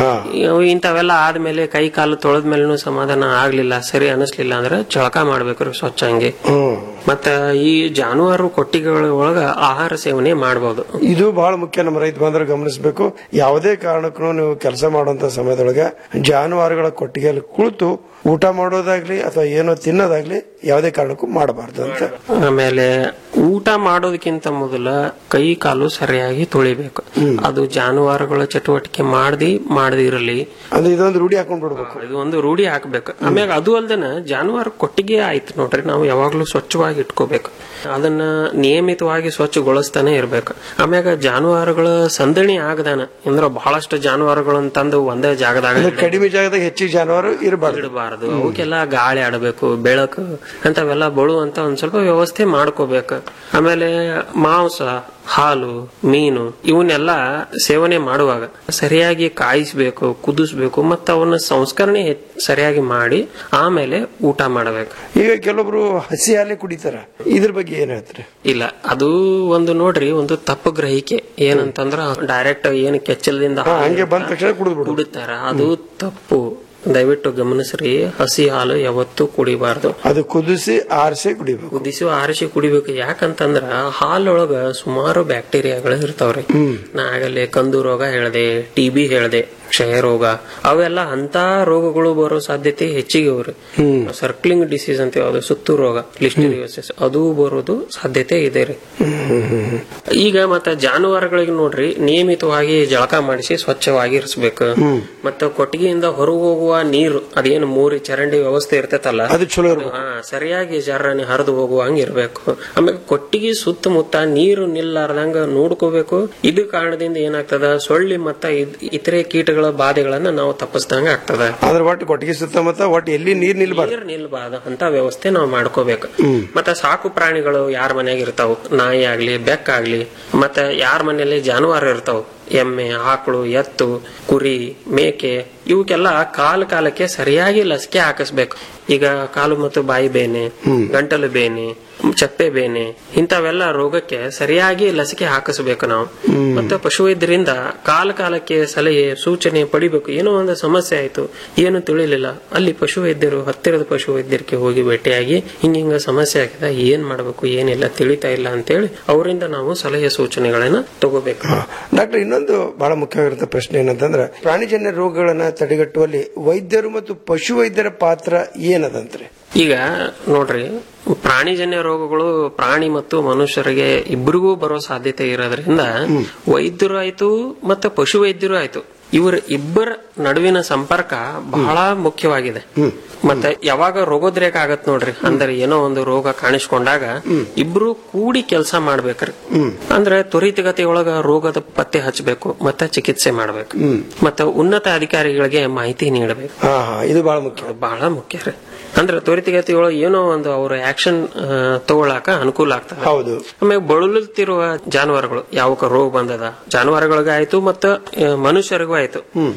ಇಂಥವೆಲ್ಲ ಆದ್ಮೇಲೆ ಕೈ ಕಾಲು ತೊಳೆದ್ಮೇಲೆನೂ ಸಮಾಧಾನ ಆಗ್ಲಿಲ್ಲ ಸರಿ ಅನಿಸ್ಲಿಲ್ಲ ಅಂದ್ರೆ ಜಳಕ ಮಾಡ್ಬೇಕ್ರಿ ಸ್ವಚ್ಛ ಹಂಗೆ ಮತ್ತ ಈ ಜಾನುವಾರು ಕೊಟ್ಟಿಗಳ ಒಳಗ ಆಹಾರ ಸೇವನೆ ಮಾಡಬಹುದು ಇದು ಬಹಳ ಮುಖ್ಯ ನಮ್ಮ ರೈತ ಬಾಂಧವರು ಗಮನಿಸಬೇಕು ಯಾವುದೇ ಕಾರಣಕ್ಕೂ ನೀವು ಕೆಲಸ ಮಾಡುವಂತ ಸಮಯದೊಳಗೆ ಜಾನುವಾರುಗಳ ಕೊಟ್ಟಿಗೆಯಲ್ಲಿ ಕುಳಿತು ಊಟ ಮಾಡೋದಾಗ್ಲಿ ಅಥವಾ ಏನೋ ತಿನ್ನೋದಾಗ್ಲಿ ಯಾವುದೇ ಕಾರಣಕ್ಕೂ ಮಾಡಬಾರ್ದು ಅಂತ ಆಮೇಲೆ ಊಟ ಮಾಡೋದಕ್ಕಿಂತ ಮೊದಲ ಕೈ ಕಾಲು ಸರಿಯಾಗಿ ತೊಳಿಬೇಕು ಅದು ಜಾನುವಾರುಗಳ ಚಟುವಟಿಕೆ ಮಾಡ್ದಿ ಮಾಡದಿ ಇರಲಿ ಅಂದ್ರೆ ಇದೊಂದು ರೂಢಿ ಹಾಕೊಂಡ್ ಬಿಡ್ಬೇಕು ಇದು ಒಂದು ರೂಢಿ ಹಾಕ್ಬೇಕು ಆಮ್ಯಾಗ ಅದು ಅಲ್ದೇನ ಜಾನುವಾರು ಕೊಟ್ಟಿಗೆ ಆಯ್ತು ನೋಡ್ರಿ ನಾವು ಯಾವಾಗ್ಲೂ ಸ್ವಚ್ಛವಾಗಿ ಸ್ವಚ್ಛವಾಗಿ ಇಟ್ಕೋಬೇಕು ಅದನ್ನ ನಿಯಮಿತವಾಗಿ ಸ್ವಚ್ಛಗೊಳಿಸ್ತಾನೆ ಇರ್ಬೇಕು ಆಮ್ಯಾಗ ಜಾನುವಾರುಗಳ ಸಂದಣಿ ಆಗದಾನ ಅಂದ್ರ ಬಹಳಷ್ಟು ಜಾನುವಾರುಗಳನ್ನ ತಂದು ಒಂದೇ ಜಾಗದಾಗ ಅಂದ್ರೆ ಕಡಿಮೆ ಜಾಗದಾಗ ಹೆಚ್ಚಿಗೆ ಜಾನುವಾರು ಇರಬಾರ್ದು ಇಡಬಾರದು ಅವಕ್ಕೆಲ್ಲ ಗಾಳಿ ಆಡಬೇಕು ಬೆಳಕು ಅಂತವೆಲ್ಲ ಬಳುವಂತ ಒಂದ್ ಸ್ವಲ್ಪ ವ್ಯವಸ್ಥೆ ಮಾಡ್ಕೋಬೇಕು ಆಮೇಲೆ ಮಾಂಸ ಹಾಲು ಮೀನು ಇವನ್ನೆಲ್ಲ ಸೇವನೆ ಮಾಡುವಾಗ ಸರಿಯಾಗಿ ಕಾಯಿಸ್ಬೇಕು ಕುದಿಸ್ಬೇಕು ಮತ್ತು ಅವನ್ನ ಸಂಸ್ಕರಣೆ ಹೆಚ್- ಸರಿಯಾಗಿ ಮಾಡಿ ಆಮೇಲೆ ಊಟ ಮಾಡಬೇಕು ಈಗ ಕೆಲವೊಬ್ರು ಹಸಿ ಹಾಲೇ ಕುಡಿತಾರ ಇದ್ರ ಬಗ್ಗೆ ಏನ್ ಹೇಳ್ತಾರೆ ಇಲ್ಲ ಅದು ಒಂದು ನೋಡ್ರಿ ಒಂದು ತಪ್ಪು ಗ್ರಹಿಕೆ ಏನಂತಂದ್ರ ಡೈರೆಕ್ಟ್ ಏನು ಕೆಚ್ಚಲದಿಂದ ಹಾ, ಹಂಗೆ ಬಂದ ತಕ್ಷಣ ಕುಡಿದ್ಬಿಡು ಕುಡಿತಾರ ಅದು ತಪ್ಪು ದಯವಿಟ್ಟು ಗಮನಿಸ್ರಿ ಹಸಿ ಹಾಲು ಯಾವತ್ತೂ ಕುಡಿಬಾರ್ದು ಅದು ಕುದಿಸಿ ಆರಿಸಿ ಕುಡಿಬೇಕು ಕುದಿಸಿ ಆರಿಸಿ ಕುಡಿಬೇಕು ಯಾಕಂತಂದ್ರ ಹಾಲೊಳಗ ಸುಮಾರು ಬ್ಯಾಕ್ಟೀರಿಯಾಗಳು ಇರ್ತಾವ್ರಿ ನಾ ಆಗಲೇ ಕಂದು ರೋಗ ಹೇಳ್ದೆ ಟಿ ಬಿ ಹೇಳ್ದೆ ಕ್ಷಯ ರೋಗ ಅವೆಲ್ಲ ಅಂತ ರೋಗಗಳು ಬರೋ ಸಾಧ್ಯತೆ ಹೆಚ್ಚಿಗೆ ಅವ್ರಿ ಸರ್ಕ್ಲಿಂಗ್ ಡಿಸೀಸ್ ಅಂತ ಅದು ಸುತ್ತು ರೋಗ ಲಿಸ್ಟರಿಯೋಸಿಸ್ ಅದು ಬರೋದು ಸಾಧ್ಯತೆ ಇದೆ ರೀ ಈಗ ಮತ್ತೆ ಜಾನುವಾರುಗಳಿಗೆ ನೋಡ್ರಿ ನಿಯಮಿತವಾಗಿ ಜಳಕ ಮಾಡಿಸಿ ಸ್ವಚ್ಛವಾಗಿ ಇರಿಸ್ಬೇಕು ಮತ್ತೆ ಕೊಟ್ಟಿಗೆಯಿಂದ ಹೊರಗೆ ಹೋಗುವ ನೀರು ಅದೇನು ಮೂರಿ ಚರಂಡಿ ವ್ಯವಸ್ಥೆ ಇರ್ತೈತಲ್ಲ ಅದು ಚಲೋ ಇರ್ಬೇಕು. ಹಾ ಸರಿಯಾಗಿ ಜರ್ರನೆ ಹರಿದು ಹೋಗುವಂಗ ಇರ್ಬೇಕು ಆಮೇಲೆ ಕೊಟ್ಟಿಗೆ ಸುತ್ತಮುತ್ತ ನೀರು ನಿಲ್ಲಾರ್ದಂಗ ನೋಡ್ಕೋಬೇಕು ಇದು ಕಾರಣದಿಂದ ಏನಾಗ್ತದ ಸೊಳ್ಳಿ ಮತ್ತ ಇದ್- ಇತರೆ ಕೀಟಗಳ ಬಾಧೆಗಳನ್ನ ನಾವು ತಪ್ಪಿಸ್ದಂಗ ಆಗ್ತದ ಅದ್ರ ಒಟ್ಟು ಕೊಟ್ಟಿಗೆ ಸುತ್ತಮುತ್ತ ಒಟ್ಟು ಎಲ್ಲಿ ನೀರ್ ನಿಲ್ಬಾರ್ದು ನೀರ್ ನಿಲ್ಬಾರ್ದು ಅಂತ ವ್ಯವಸ್ಥೆ ನಾವು ಮಾಡ್ಕೋಬೇಕು ಮತ್ತೆ ಸಾಕು ಪ್ರಾಣಿಗಳು ಯಾರ ಮನ್ಯಾಗ ಇರ್ತಾವ ನಾಯಿ ಆಗ್ಲಿ ಬೆಕ್ಕಾಗ್ಲಿ ಮತ್ತೆ ಯಾರ ಮನೆಯಲ್ಲಿ ಜಾನುವಾರು ಇರ್ತಾವ ಎಮ್ಮೆ ಆಕಳು ಎತ್ತು ಕುರಿ ಮೇಕೆ ಇವಕ್ಕೆಲ್ಲ ಕಾಲ ಕಾಲಕ್ಕೆ ಸರಿಯಾಗಿ ಲಸಿಕೆ ಹಾಕಿಸ್ಬೇಕು ಈಗ ಕಾಲು ಮತ್ತು ಬಾಯಿ ಬೇನೆ ಗಂಟಲು ಬೇನೆ ಚಪ್ಪೆ ಬೇನೆ ಇಂಥವೆಲ್ಲ ರೋಗಕ್ಕೆ ಸರಿಯಾಗಿ ಲಸಿಕೆ ಹಾಕಿಸ್ಬೇಕು ನಾವು ಮತ್ತೆ ಪಶುವೈದ್ಯರಿಂದ ಕಾಲ ಕಾಲಕ್ಕೆ ಸಲಹೆ ಸೂಚನೆ ಪಡಿಬೇಕು ಏನೋ ಒಂದು ಸಮಸ್ಯೆ ಆಯ್ತು ಏನು ತಿಳಿಲಿಲ್ಲ ಅಲ್ಲಿ ಪಶುವೈದ್ಯರು ಹತ್ತಿರದ ಪಶುವೈದ್ಯರಿಗೆ ಹೋಗಿ ಭೇಟಿಯಾಗಿ ಹಿಂಗಿಂಗ ಸಮಸ್ಯೆ ಆಗಿದೆ ಏನ್ ಮಾಡಬೇಕು ಏನಿಲ್ಲ ತಿಳಿತಾ ಇಲ್ಲ ಅಂತೇಳಿ ಅವರಿಂದ ನಾವು ಸಲಹೆ ಸೂಚನೆಗಳನ್ನ ತಗೋಬೇಕು ಡಾಕ್ಟರ್ ಇನ್ನೊಂದು ಬಹಳ ಮುಖ್ಯವಾಗಿರುವಂತ ಪ್ರಶ್ನೆ ಏನಂತಂದ್ರೆ ಪ್ರಾಣಿಜನ್ಯ ರೋಗಗಳನ್ನ ತಡೆಗಟ್ಟುವಲ್ಲಿ ವೈದ್ಯರು ಮತ್ತು ಪಶು ವೈದ್ಯರ ಪಾತ್ರ ಏನದಂತ್ರಿ ಈಗ ನೋಡ್ರಿ ಪ್ರಾಣಿಜನ್ಯ ರೋಗಗಳು ಪ್ರಾಣಿ ಮತ್ತು ಮನುಷ್ಯರಿಗೆ ಇಬ್ಬರಿಗೂ ಬರೋ ಸಾಧ್ಯತೆ ಇರೋದ್ರಿಂದ ವೈದ್ಯರು ಆಯ್ತು ಮತ್ತೆ ಪಶು ವೈದ್ಯರು ಆಯ್ತು ಇವರ ಇಬ್ಬರ ನಡುವಿನ ಸಂಪರ್ಕ ಬಹಳ ಮುಖ್ಯವಾಗಿದೆ ಮತ್ತೆ ಯಾವಾಗ ರೋಗೋದ್ರೇಕ ಆಗತ್ ನೋಡ್ರಿ ಅಂದ್ರೆ ಏನೋ ಒಂದು ರೋಗ ಕಾಣಿಸ್ಕೊಂಡಾಗ ಇಬ್ರು ಕೂಡಿ ಕೆಲಸ ಮಾಡ್ಬೇಕ್ರಿ ಅಂದ್ರೆ ತ್ವರಿತಗತಿಯೊಳಗ ರೋಗದ ಪತ್ತೆ ಹಚ್ಚಬೇಕು ಮತ್ತೆ ಚಿಕಿತ್ಸೆ ಮಾಡ್ಬೇಕು ಮತ್ತೆ ಉನ್ನತ ಅಧಿಕಾರಿಗಳಿಗೆ ಮಾಹಿತಿ ನೀಡಬೇಕು ಹಾ ಹಾ ಇದು ಬಹಳ ಮುಖ್ಯ ಬಹಳ ಮುಖ್ಯ ರೀ ಅಂದ್ರೆ ತ್ವರಿತಗತಿಯೊಳಗೆ ಏನೋ ಒಂದು ಅವ್ರ ಆಕ್ಷನ್ ತಗೊಳಕ ಅನುಕೂಲ ಆಗ್ತದೆ ಹೌದು ಆಮೇಲೆ ಬಳಲುತ್ತಿರುವ ಜಾನುವಾರುಗಳು ಯಾವಕ ರೋಗ ಬಂದದ ಜಾನುವಾರುಗಳಿಗೆ ಆಯ್ತು ಮತ್ತು ಆ, ಮನುಷ್ಯರಿಗೂ ಆಯ್ತು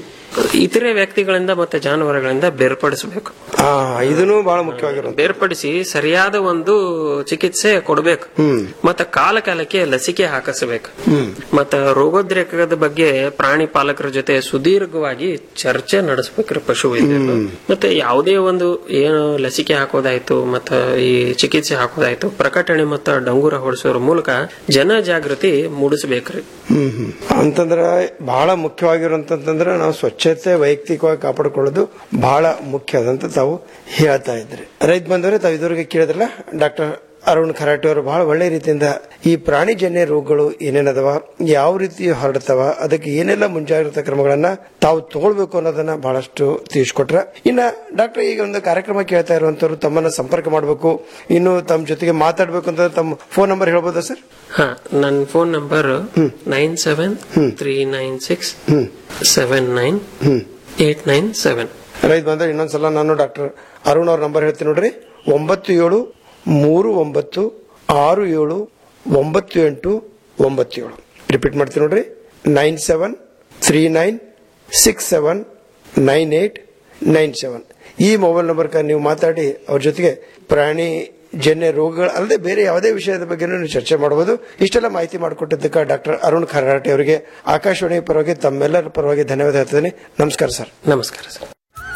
ಇತರೆ ವ್ಯಕ್ತಿಗಳಿಂದ ಮತ್ತೆ ಜಾನುವಾರುಗಳಿಂದ ಬೇರ್ಪಡಿಸಬೇಕು ಹಾ ಇದನ್ನು ಬಹಳ ಮುಖ್ಯವಾಗಿರುವಂತ ಬೇರ್ಪಡಿಸಿ ಸರಿಯಾದ ಒಂದು ಚಿಕಿತ್ಸೆ ಕೊಡಬೇಕು ಮತ್ತೆ ಕಾಲ ಕಾಲಕ್ಕೆ ಲಸಿಕೆ ಹಾಕಿಸಬೇಕು ಮತ್ತ ರೋಗೋದ್ರೇಕದ ಬಗ್ಗೆ ಪ್ರಾಣಿ ಪಾಲಕರ ಜೊತೆ ಸುದೀರ್ಘವಾಗಿ ಚರ್ಚೆ ನಡೆಸಬೇಕ್ರಿ ಪಶು ವೈದ್ಯರು ಮತ್ತೆ ಯಾವುದೇ ಒಂದು ಏನು ಲಸಿಕೆ ಹಾಕೋದಾಯ್ತು ಮತ್ತ ಈ ಚಿಕಿತ್ಸೆ ಹಾಕೋದಾಯ್ತು ಪ್ರಕಟಣೆ ಮತ್ತು ಡಂಗೂರ ಹೊಡಿಸೋದ್ರ ಮೂಲಕ ಜನ ಜಾಗೃತಿ ಮೂಡಿಸಬೇಕ್ರಿ ಹ್ಮ್ ಹ್ಮ್ ಅಂತಂದ್ರ ಬಹಳ ಮುಖ್ಯವಾಗಿರುವಂತಂದ್ರ ನಾವು ಸ್ವಚ್ಛತೆ ವೈಯಕ್ತಿಕವಾಗಿ ಕಾಪಾಡಿಕೊಳ್ಳೋದು ಬಹಳ ಮುಖ್ಯ ಅದಂತ ತಾವು ಹೇಳ್ತಾ ಇದ್ರಿ ರೈತ ಬಂದವರೇ ತಾವು ಇದುವರೆಗೆ ಕೇಳಿದ್ರಲ್ಲ ಡಾಕ್ಟರ್ ಅರುಣ್ ಖರಾಟೆ ಅವರು ಬಹಳ ಒಳ್ಳೆ ರೀತಿಯಿಂದ ಈ ಪ್ರಾಣಿಜನ್ಯ ರೋಗಗಳು ಏನೇನದವ ಯಾವ ರೀತಿ ಹರಡ್ತಾವ ಅದಕ್ಕೆ ಏನೆಲ್ಲ ಮುಂಜಾಗ್ರತಾ ಕ್ರಮಗಳನ್ನ ತಾವು ತಗೊಳ್ಬೇಕು ಅನ್ನೋದನ್ನ ಬಹಳಷ್ಟು ತಿಳಿಸ್ಕೊಟ್ರ ಇನ್ನ ಡಾಕ್ಟರ್ ಈಗ ಒಂದು ಕಾರ್ಯಕ್ರಮ ಕೇಳ್ತಾ ಇರುವಂತವ್ರು ತಮ್ಮನ್ನ ಸಂಪರ್ಕ ಮಾಡಬೇಕು ಇನ್ನು ತಮ್ಮ ಜೊತೆಗೆ ಮಾತಾಡ್ಬೇಕು ಅಂತ ತಮ್ಮ ಫೋನ್ ನಂಬರ್ ಹೇಳ್ಬೋದಾ ಸರ್ ಹಾ ನನ್ನ phone number nine seven three nine six seven nine eight nine seven ರೈತ ಬಂದ್ರೆ ಇನ್ನೊಂದ್ಸಲ ನಾನು ಡಾಕ್ಟರ್ ಅರುಣ್ ಅವ್ರ ನಂಬರ್ ಹೇಳ್ತೀನಿ ನೋಡ್ರಿ ಒಂಬತ್ತು ಏಳು ಮೂರು ಒಂಬತ್ತು ಆರು ಏಳು ಒಂಬತ್ತು ಎಂಟು ಒಂಬತ್ತು ಏಳು ರಿಪೀಟ್ ಮಾಡ್ತೀನಿ ನೋಡ್ರಿ nine seven three nine six seven nine eight nine seven ಈ ಮೊಬೈಲ್ ನಂಬರ್ ನೀವು ಮಾತಾಡಿ ಅವ್ರ ಜೊತೆಗೆ ಪ್ರಾಣಿ ಜನ್ಯ ರೋಗಗಳು ಅಲ್ಲದೆ ಬೇರೆ ಯಾವುದೇ ವಿಷಯದ ಬಗ್ಗೆ ನೀವು ಚರ್ಚೆ ಮಾಡಬಹುದು ಇಷ್ಟೆಲ್ಲ ಮಾಹಿತಿ ಮಾಡಿಕೊಟ್ಟಿದ್ದಕ್ಕೆ ಡಾಕ್ಟರ್ ಅರುಣ್ ಖರಾಟೆ ಅವರಿಗೆ ಆಕಾಶವಾಣಿ ಪರವಾಗಿ ತಮ್ಮೆಲ್ಲರ ಪರವಾಗಿ ಧನ್ಯವಾದ ಹೇಳ್ತೀನಿ ನಮಸ್ಕಾರ ಸರ್ ನಮಸ್ಕಾರ ಸರ್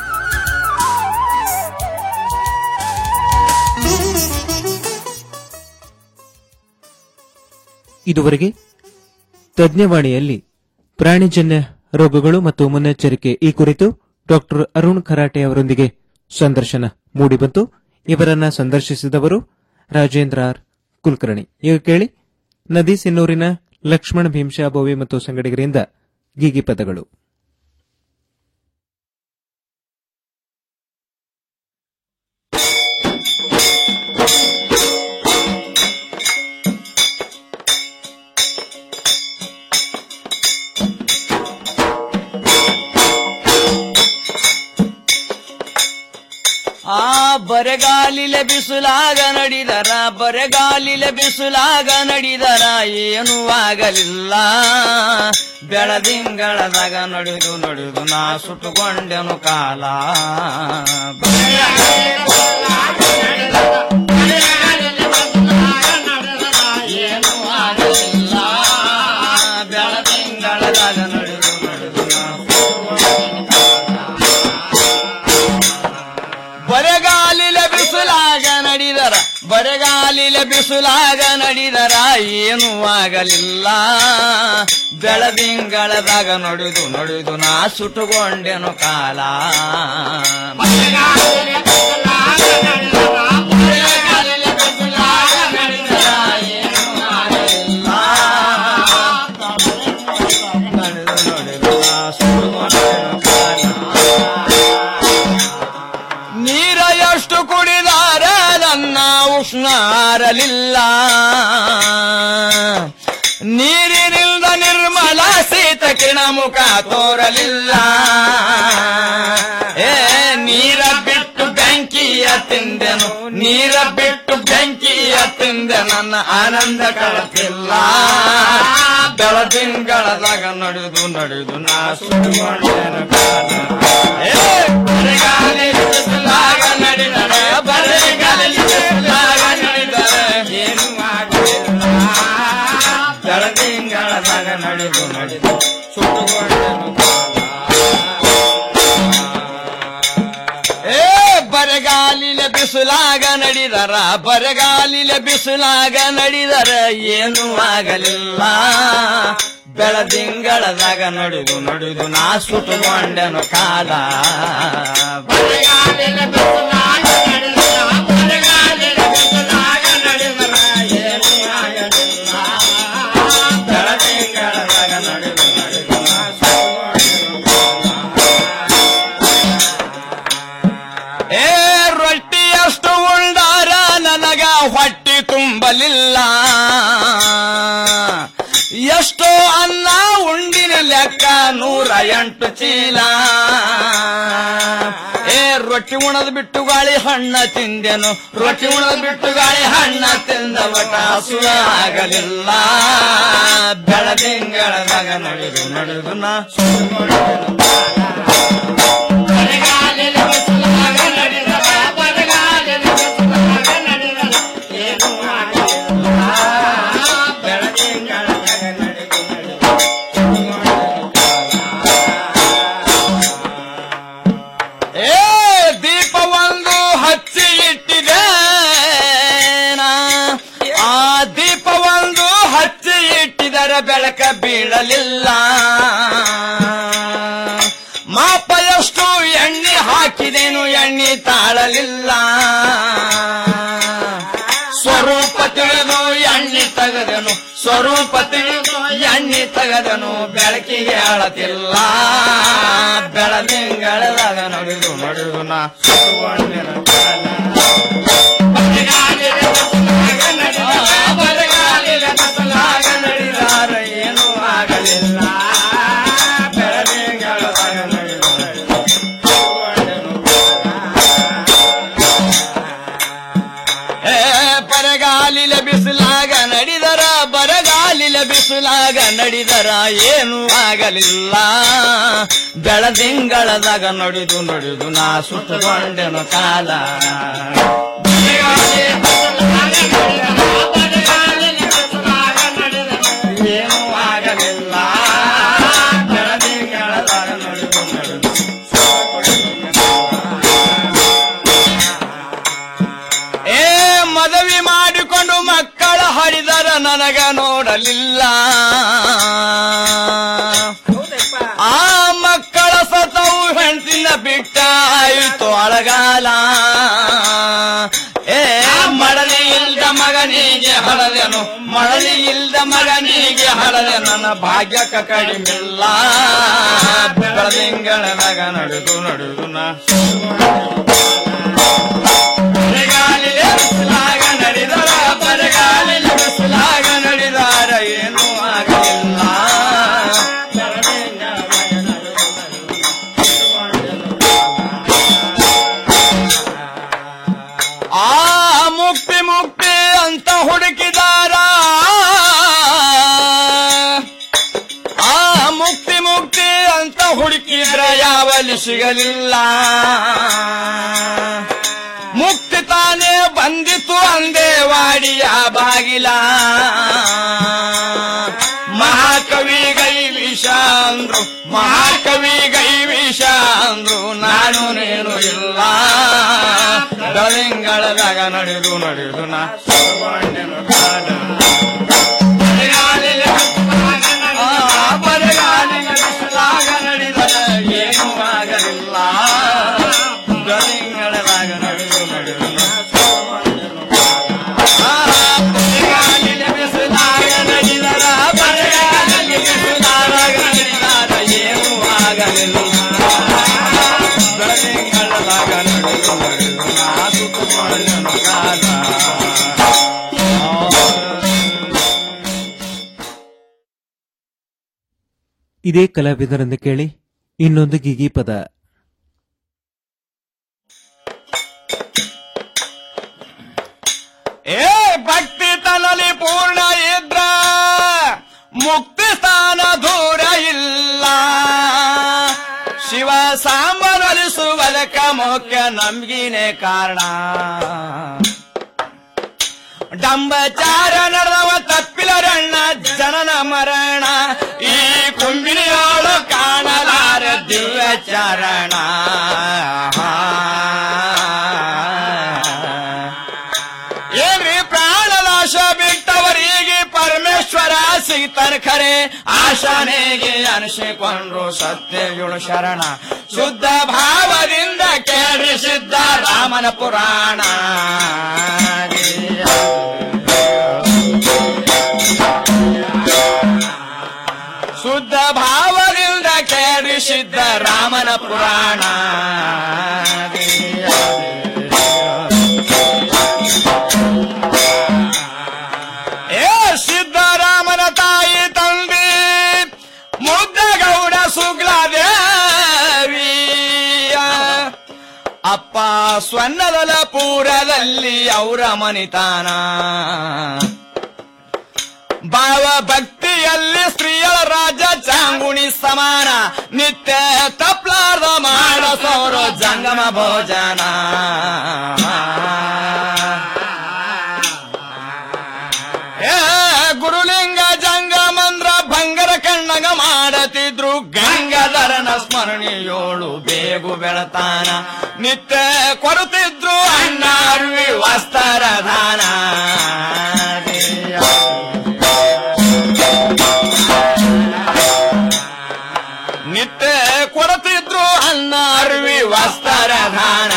ಇದುವರೆಗೆ ತಜ್ಞವಾಣಿಯಲ್ಲಿ ಪ್ರಾಣಿಜನ್ಯ ರೋಗಗಳು ಮತ್ತು ಮುನ್ನೆಚ್ಚರಿಕೆ ಈ ಕುರಿತು ಡಾಕ್ಟರ್ ಅರುಣ್ ಖರಾಟೆ ಅವರೊಂದಿಗೆ ಸಂದರ್ಶನ ಮೂಡಿಬಂತು ಇವರನ್ನ ಸಂದರ್ಶಿಸಿದವರು ರಾಜೇಂದ್ರ ಆರ್ ಕುಲಕರ್ಣಿ ಈಗ ಕೇಳಿ ನದಿ ಸಿನ್ನೂರಿನ ಲಕ್ಷ್ಮಣ ಭೀಮಶಾ ಬೋವಿ ಮತ್ತು ಸಂಗಡಿಗರಿಂದ ಗೀಗಿ ಪದಗಳು ಬರೆಗಾಲಿಲೆ ಬಿಸಿಲಾಗ ನಡೆದರ ಬರೆಗಾಲಿಲೆ ಬಿಸಿಲಾಗ ನಡೆದರ ಏನೂ ಆಗಲಿಲ್ಲ ಬೆಳದಿಂಗಳದಾಗ ನಡೆದು ನಡೆದು ನಾ ಸುಟ್ಟುಕೊಂಡೆನು ಕಾಲ ಏನೂ ಆಗಲಿಲ್ಲ ಬೆಳದಿಂಗಳದಾಗ ನಡೆದು ನಡೆದು ನಾ ಬರೆಗಾಲಿಲೆ ಬಿಸಿಲಾಗ ನಡೆದರ ಬರೆಗಾಲಿಲೆ ಬಿಸಿಲಾಗ ನಡೆದರ ಏನೂ ಆಗಲಿಲ್ಲ ಬೆಳದಿಂಗಳದಾಗ ನಡೆದು ನಡೆದು ನಾ ಸುಟ್ಟುಕೊಂಡೆನು ಕಾಲ ನೀರ ಎಷ್ಟು ಕುಡಿದಾರ ನನ್ನ ಉಷ್ಣ ಆರಲಿಲ್ಲ ನೀರಿನಿಂದ ನಿರ್ಮಲ ಶೀತ ಕಿರಣ ಮುಖ ತೋರಲಿಲ್ಲ ಏ ನೀರ ಬಿಟ್ಟು ಬೆಂಕಿಯ ತಿಂದೆನು ನೀರ ಬಿಟ್ಟು ಬೆಂಕಿಯ ತಿಂದೆ ನನ್ನ ಆನಂದ ಕಳತಿಲ್ಲ ಬೆಳದಿಂಗಳದಾಗ ನಡೆದು ನಡೆದು ನಾ ಸುಡುಕೊಂಡೆನು ಕಾಲ ಏ, ಬರೆಗಾಲಿ ಬಿಸಿಲಾಗ ನಡೆದರೆ ಬರೆಗಾಲಿ ಬಿಸಿಲಾಗ ನಡೆದರೆ ಏನು ಆಗಲಿಲ್ಲ ಬೆಳದಿಂಗಳದಾಗ ನಡೆದು ನಡೆದು ಸುಟ್ಟುಕೊಂಡೆನು ಏ ಬರಗಾಲಿಲೆ ಬಿಸಿಲಾಗ ನಡೆದರ ಬರಗಾಲಿಲೆ ಬಿಸಿಲಾಗ ನಡೆದರ ಏನೂ ಆಗಲಿಲ್ಲ ಬೆಳದಿಂಗಳದಾಗ ನಡೆದು ನಡೆದು ನಾ ಸುಟ್ಟುಕೊಂಡೆನು ಕಾಲ ಬರಗಾಲಿಲೆ ಬಿಸಿಲಾಗ ನಡೆದರ ಬರಗಾಲಿಲೆ ಬಿಸಿಲಾಗ ನಡೆದರ ಏನೂ ಆಗಲಿಲ್ಲ ಬೆಳದಿಂಗಳದಾಗ ನಡೆದು ನಡೆದು ನಾ ಏ ರೊಟ್ಟಿಯಷ್ಟು ಉಂಡಾರ ನನಗ ಹೊಟ್ಟಿ ತುಂಬಲಿಲ್ಲ ಎಷ್ಟೋ ಅನ್ನ ಉಂಡಿನ ಲೆಕ್ಕ ನೂರ ಎಂಟು ಚೀಲ ಏ ರೊಟ್ಟಿ ಉಣದ್ ಬಿಟ್ಟು ಗಾಳಿ ಹಣ್ಣ ತಿಂದೆನು ರೊಟ್ಟಿ ಉಣದ್ ಬಿಟ್ಟು ಗಾಳಿ ಹಣ್ಣ ತಿಂದ ಬಟ ಹಸುವ ಆಗಲಿಲ್ಲ ಬೆಳದಿಂಗಳದಾಗ ನಡೆದು ನಡೆದು ನಾ ಬರಗಾಲಿಲೆ ಬಿಸಿಲಾಗ ನಡೆದರ ಬರಗಾಲಿಲೆ ಬಿಸಿಲಾಗ ನಡೆದರ ಏನೂ ಆಗಲಿಲ್ಲ ಬೆಳದಿಂಗಳದಾಗ ನಡೆದು ನಡೆದು ಏ ದೀಪ ಒಂದು ಹಚ್ಚಿ ಇಟ್ಟಿದೆ ನಾ. ಆ ದೀಪ ಒಂದು ಹಚ್ಚಿ ಇಟ್ಟಿದರ ಬೆಳಕ ಬೀಳಲಿಲ್ಲ ಮಾಪ ಎಷ್ಟು ಎಣ್ಣೆ ಹಾಕಿದೇನು ಎಣ್ಣೆ ತಾಳಲಿಲ್ಲ ಸ್ವರೂಪ ತಿಳಿದು ಎಣ್ಣೆ ತೆಗೆದನು ಸ್ವರೂಪ ತಿಳಿದು ಎಣ್ಣೆ ತೆಗೆದನು ಬೆಳಕಿಗೆ ಆಳತಿಲ್ಲ ಬೆಳದಿಂಗಳದಾಗ ನಡೆದು ನಡೆದು ನಾ ಸುತ್ತುಕೊಂಡೆನು ಕಾಲ. ಬರಗಾಲಿಲೆ ಬಿಸಿಲಾಗ ನಡೆದರ, ಬರಗಾಲಿಲೆ ಬಿಸಿಲಾಗ ನಡೆದಾರ ಏನೂ ಆಗಲಿಲ್ಲ ಬೆಳದಿಂಗಳದಾಗ ನಡೆದು ನಡೆದು ಸುತ್ತುಕೊಂಡೆನು ಏ ಬರಗಾಲಿಲ ಬಿಸಿಲಾಗ ನಡೆದರ ಬರಗಾಲಿಲ ಬಿಸಿಲಾಗ ನಡೆದರ ಏನು ಆಗಲಿಲ್ಲ ಬೆಳದಿಂಗಳದಾಗ ನಡೆದು ನಡೆದು ನಾ ಸುತ್ತುಕೊಂಡೆನು ಕಾಲ ಬರಗಾಲಿ ಬಿಸಿಲಾಗ ನಡೆದರ, ಬರಗಾಲಿಲ ಬಿಸಿಲಾಗ ನಡೆದರ ಏನೂ ಆಗಲಿಲ್ಲ ಬೆಳದಿಂಗಳದಾಗ ನಡೆದು ನಡೆದು ಏ ಮದುವೆ ಮಾಡಿಕೊಂಡು ಮಕ್ಕಳ ಹರಿದರ ನನಗ ನೋಡಲಿಲ್ಲ ಆ ಮಕ್ಕಳ ಸತವು ಹೆಣ್ತಿನ ಬಿಟ್ಟ ಆಯಿತು ಅಳಗಾಲ ಏ ಮಡಲಿ ಇಲ್ದ ಮಗನಿಗೆ ಹಳದೆನು ಮಡಲಿ ಇಲ್ದ ಮಗನಿಗೆ ಹಳದೆ ನನ್ನ ಭಾಗ್ಯಕ ಕಡಿಮಿಲ್ಲ ಬೆಳದಿಂಗಳದಾಗ ನಡೆದು ನಡೆದು ನಾ ಬರಗಾಲಿಲೆ ಬಿಸಿಲಾಗ ನಡೆದರ ಬರಗಾಲಿಲೆ ಬಿಸಿಲಾಗ ನಡೆದಾರ ಏನೂ ಆಗಲಿಲ್ಲ ಸಿಗಲಿಲ್ಲ ಮುಕ್ತಿ ತಾನೇ ಬಂದಿತು ಅಂದೇ ವಾಡಿಯ ಬಾಗಿಲ ಮಹಾಕವಿ ಗೈ ವಿಷ ಅಂದ್ರು ಮಹಾಕವಿ ಗೈ ವಿಷ ಅಂದ್ರು ನಾನು ನೀನು ಇಲ್ಲ ಬೆಳದಿಂಗಳದಾಗ ನಡೆದು ನಡೆದು ನಾ ಸರ್ವಣ್ಣನು ಕಾದ. ಬರಿಗಾಲಿನ ಆ, ಬರಿಗಾಲಿನ ಬಿಸಿಲಾಗ ನಡೆದರೆ ಏನೂ ಆಗಲಿಲ್ಲ ಬೆಳದಿಂಗಳದಾಗ ನಡೆದು ನಡೆದು ನಾ ಸರ್ವಣ್ಣನು ಕಾದ. ಆ, ಬರಿಗಾಲಿನ ಬಿಸಿಲಾಗ ನಡೆದರ ಬರಿಗಾಲಿನ ಬಿಸಿಲಾಗ ನಡೆದರ ಏನೂ ಆಗಲಿಲ್ಲ ಬೆಳದಿಂಗಳದಾಗ ನಡೆದು ನಡೆದು ನಾ ಸುತ್ತುಕೊಳ್ಳನು ಕಾದ ಇದೇ ಕಲಾವಿದರಿಂದ ಕೇಳಿ ಇನ್ನೊಂದು ಗಿಗಿ ಪದ ಏ ಭಕ್ತಿ ತನಲಿ ಪೂರ್ಣ ಇದ್ರ ಮುಕ್ತಿ ಸ್ಥಾನ ದೂರ ಇಲ್ಲ ಶಿವ ಸಾಂಬರಲಿಸುವುದಕ್ಕ ಮುಖ್ಯ ನಂಬಿಗಿನೇ ಕಾರಣ ಡಂಬಚಾರ ನಡೆದವ ತಪ್ಪಿಲರಣ್ಣ ಜನನ ಮರಣ ಈ ಕುಂಬಿನಿಯೋಳು ಕಾಣಲಾರ ದಿವ್ಯ ಚರಣ ಏನ್ರಿ ಪ್ರಾಣನಾಶ ಬಿಟ್ಟವರಿಗೆ ಪರಮೇಶ್ವರ ಸಿಗ್ತಾನ ಖರೆ ಆಶಾನೆಗೆ ಅನಿಸಿಕೊಂಡ್ರು ಸತ್ಯಯುಳು ಶರಣ ಶುದ್ಧ ಭಾವದಿಂದ ಕೇಳಿ ಸಿದ್ಧ ರಾಮನ ಪುರಾಣ ಶುದ್ಧ ಭಾವದಿಂದ ಕೇಳಿ ಸಿದ್ಧ ರಾಮನ ಪುರಾಣ ಏ ಸಿದ್ದರಾಮನ ತಾಯಿ ತಂದೆ ಮುದ್ದಗೌಡ ಸುಗ್ಲಾದೇವಿ ಅಪ್ಪ ಸ್ವರ್ಣದಲ ಪೂರದಲ್ಲಿ ಅವರ ಮನಿತಾನ ಭಾವ ಭಕ್ತಿಯಲ್ಲಿ ಸ್ತ್ರೀಯರ ರಾಜ ಚಾಂಗುಣಿ ಸಮಾನ ನಿತ್ಯ ತಪ್ಲಾರ್ದ ಮಾಡಸೋರು ಜಂಗಮ ಭೋಜನ ಏ ಗುರುಲಿಂಗ ಜಂಗಮಂದ್ರ ಭಂಗರ ಕಣ್ಣಗ ಮಾಡತಿದ್ರು ಗಂಗಾಧರನ ಸ್ಮರಣೆಯೋಳು ಬೇಗು ಬೆಳತಾನ ನಿತ್ಯ ಕೊಡುತ್ತಿದ್ರು ಅಣ್ಣ ಅರಿವಿ ವಸ್ತರ ದಾನ ನಿತ್ಯ ಕೊಡುತ್ತಿದ್ರು ಅನ್ನ ಅರಿವಿ ವಸ್ತರ ದಾನ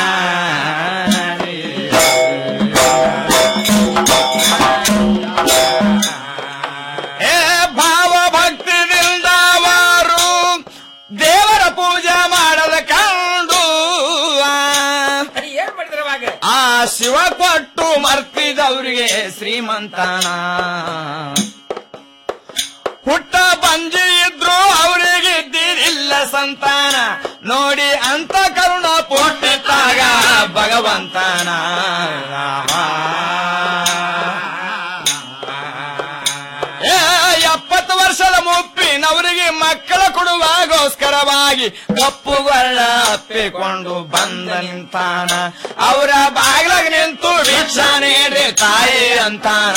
ಏ ಭಾವ ಭಕ್ತಿದಿಂದ ಅವರು ದೇವರ ಪೂಜೆ ಮಾಡದ ಕಂಡು ಆ ಶಿವ ಕೊಟ್ಟು ಮರ್ತಿದವ್ರಿಗೆ ಶ್ರೀಮಂತನ ಹುಟ್ಟ ಬಂಜಿ ಇದ್ರು ಅವರಿಗೆ ಇದ್ದಿರಿಲ್ಲ ಸಂತಾನ ನೋಡಿ ಅಂತ ಕರುಣ ಪುಟ್ಟಿತ್ತಾಗ ಭಗವಂತನ ಏ, ಎಪ್ಪತ್ತು ವರ್ಷದ ಮುಪ್ಪಿನವರಿಗೆ ಮಕ್ಕಳ ಕೊಡುವಾಗೋಸ್ಕರವಾಗಿ ಕಪ್ಪುಗಳ ಅಪ್ಪಿಕೊಂಡು ಬಂದ ನಿಂತಾನ ಅವರ ಬಾಗಿಲಾಗ ನಿಂತು ಭಿಕ್ಷಾ ನೀಡಿ ತಾಯಿ ಅಂತಾನ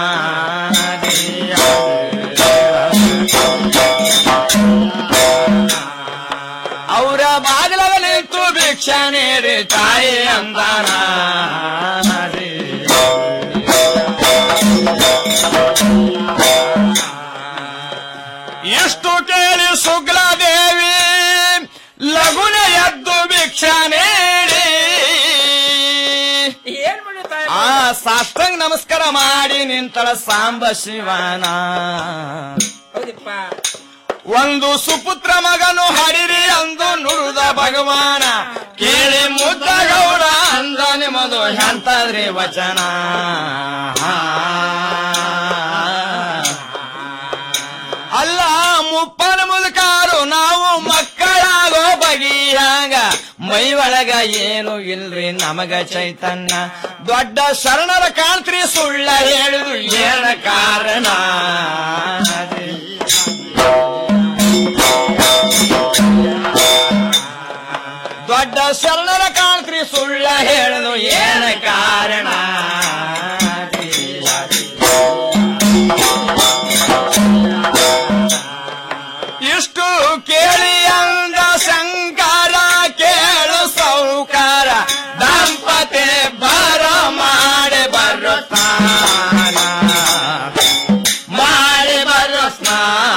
ಅವರ ಬಾಗಿಲಾಗ ನಿಂತು ಭಿಕ್ಷಾ ನೀಡಿ ತಾಯಿ ಅಂತಾನ ಎಷ್ಟು ಕೇಳಿ ಸುಗ್ಲಾದೇವಿ ಲಗುನ ಎದ್ದು ಭಿಕ್ಷಾ ನೀಡಿ ಆ ಸಾಷ್ಟಾಂಗ ನಮಸ್ಕಾರ ಮಾಡಿ ನಿಂತಳ ಸಾಂಬ ಶಿವನ ಒಂದು ಸುಪುತ್ರ ಮಗನು ಹರಿರಿ ಅಂದು ನುರುದ ಭಗವಾನ ಕೇಳಿ ಮುದ್ದ ಗೌಡ ಅಂದ ನಿಮ್ಮದು ಎಂತದ್ರಿ ವಚನ ಅಲ್ಲ ಮುಪ್ಪನ ಮುದುಕಾರು ನಾವು ಮಕ್ಕಳಾಗೋ ಬಗೆಯಾಗ ಮೈ ಒಳಗ ಏನು ಇಲ್ರಿ ನಮಗ ಚೈತನ್ಯ ದೊಡ್ಡ ಶರಣರ ಕಾಂತ್ರಿ ಸುಳ್ಳ ಹೇಳಿದು ಏನ ಕಾರಣ ನಾ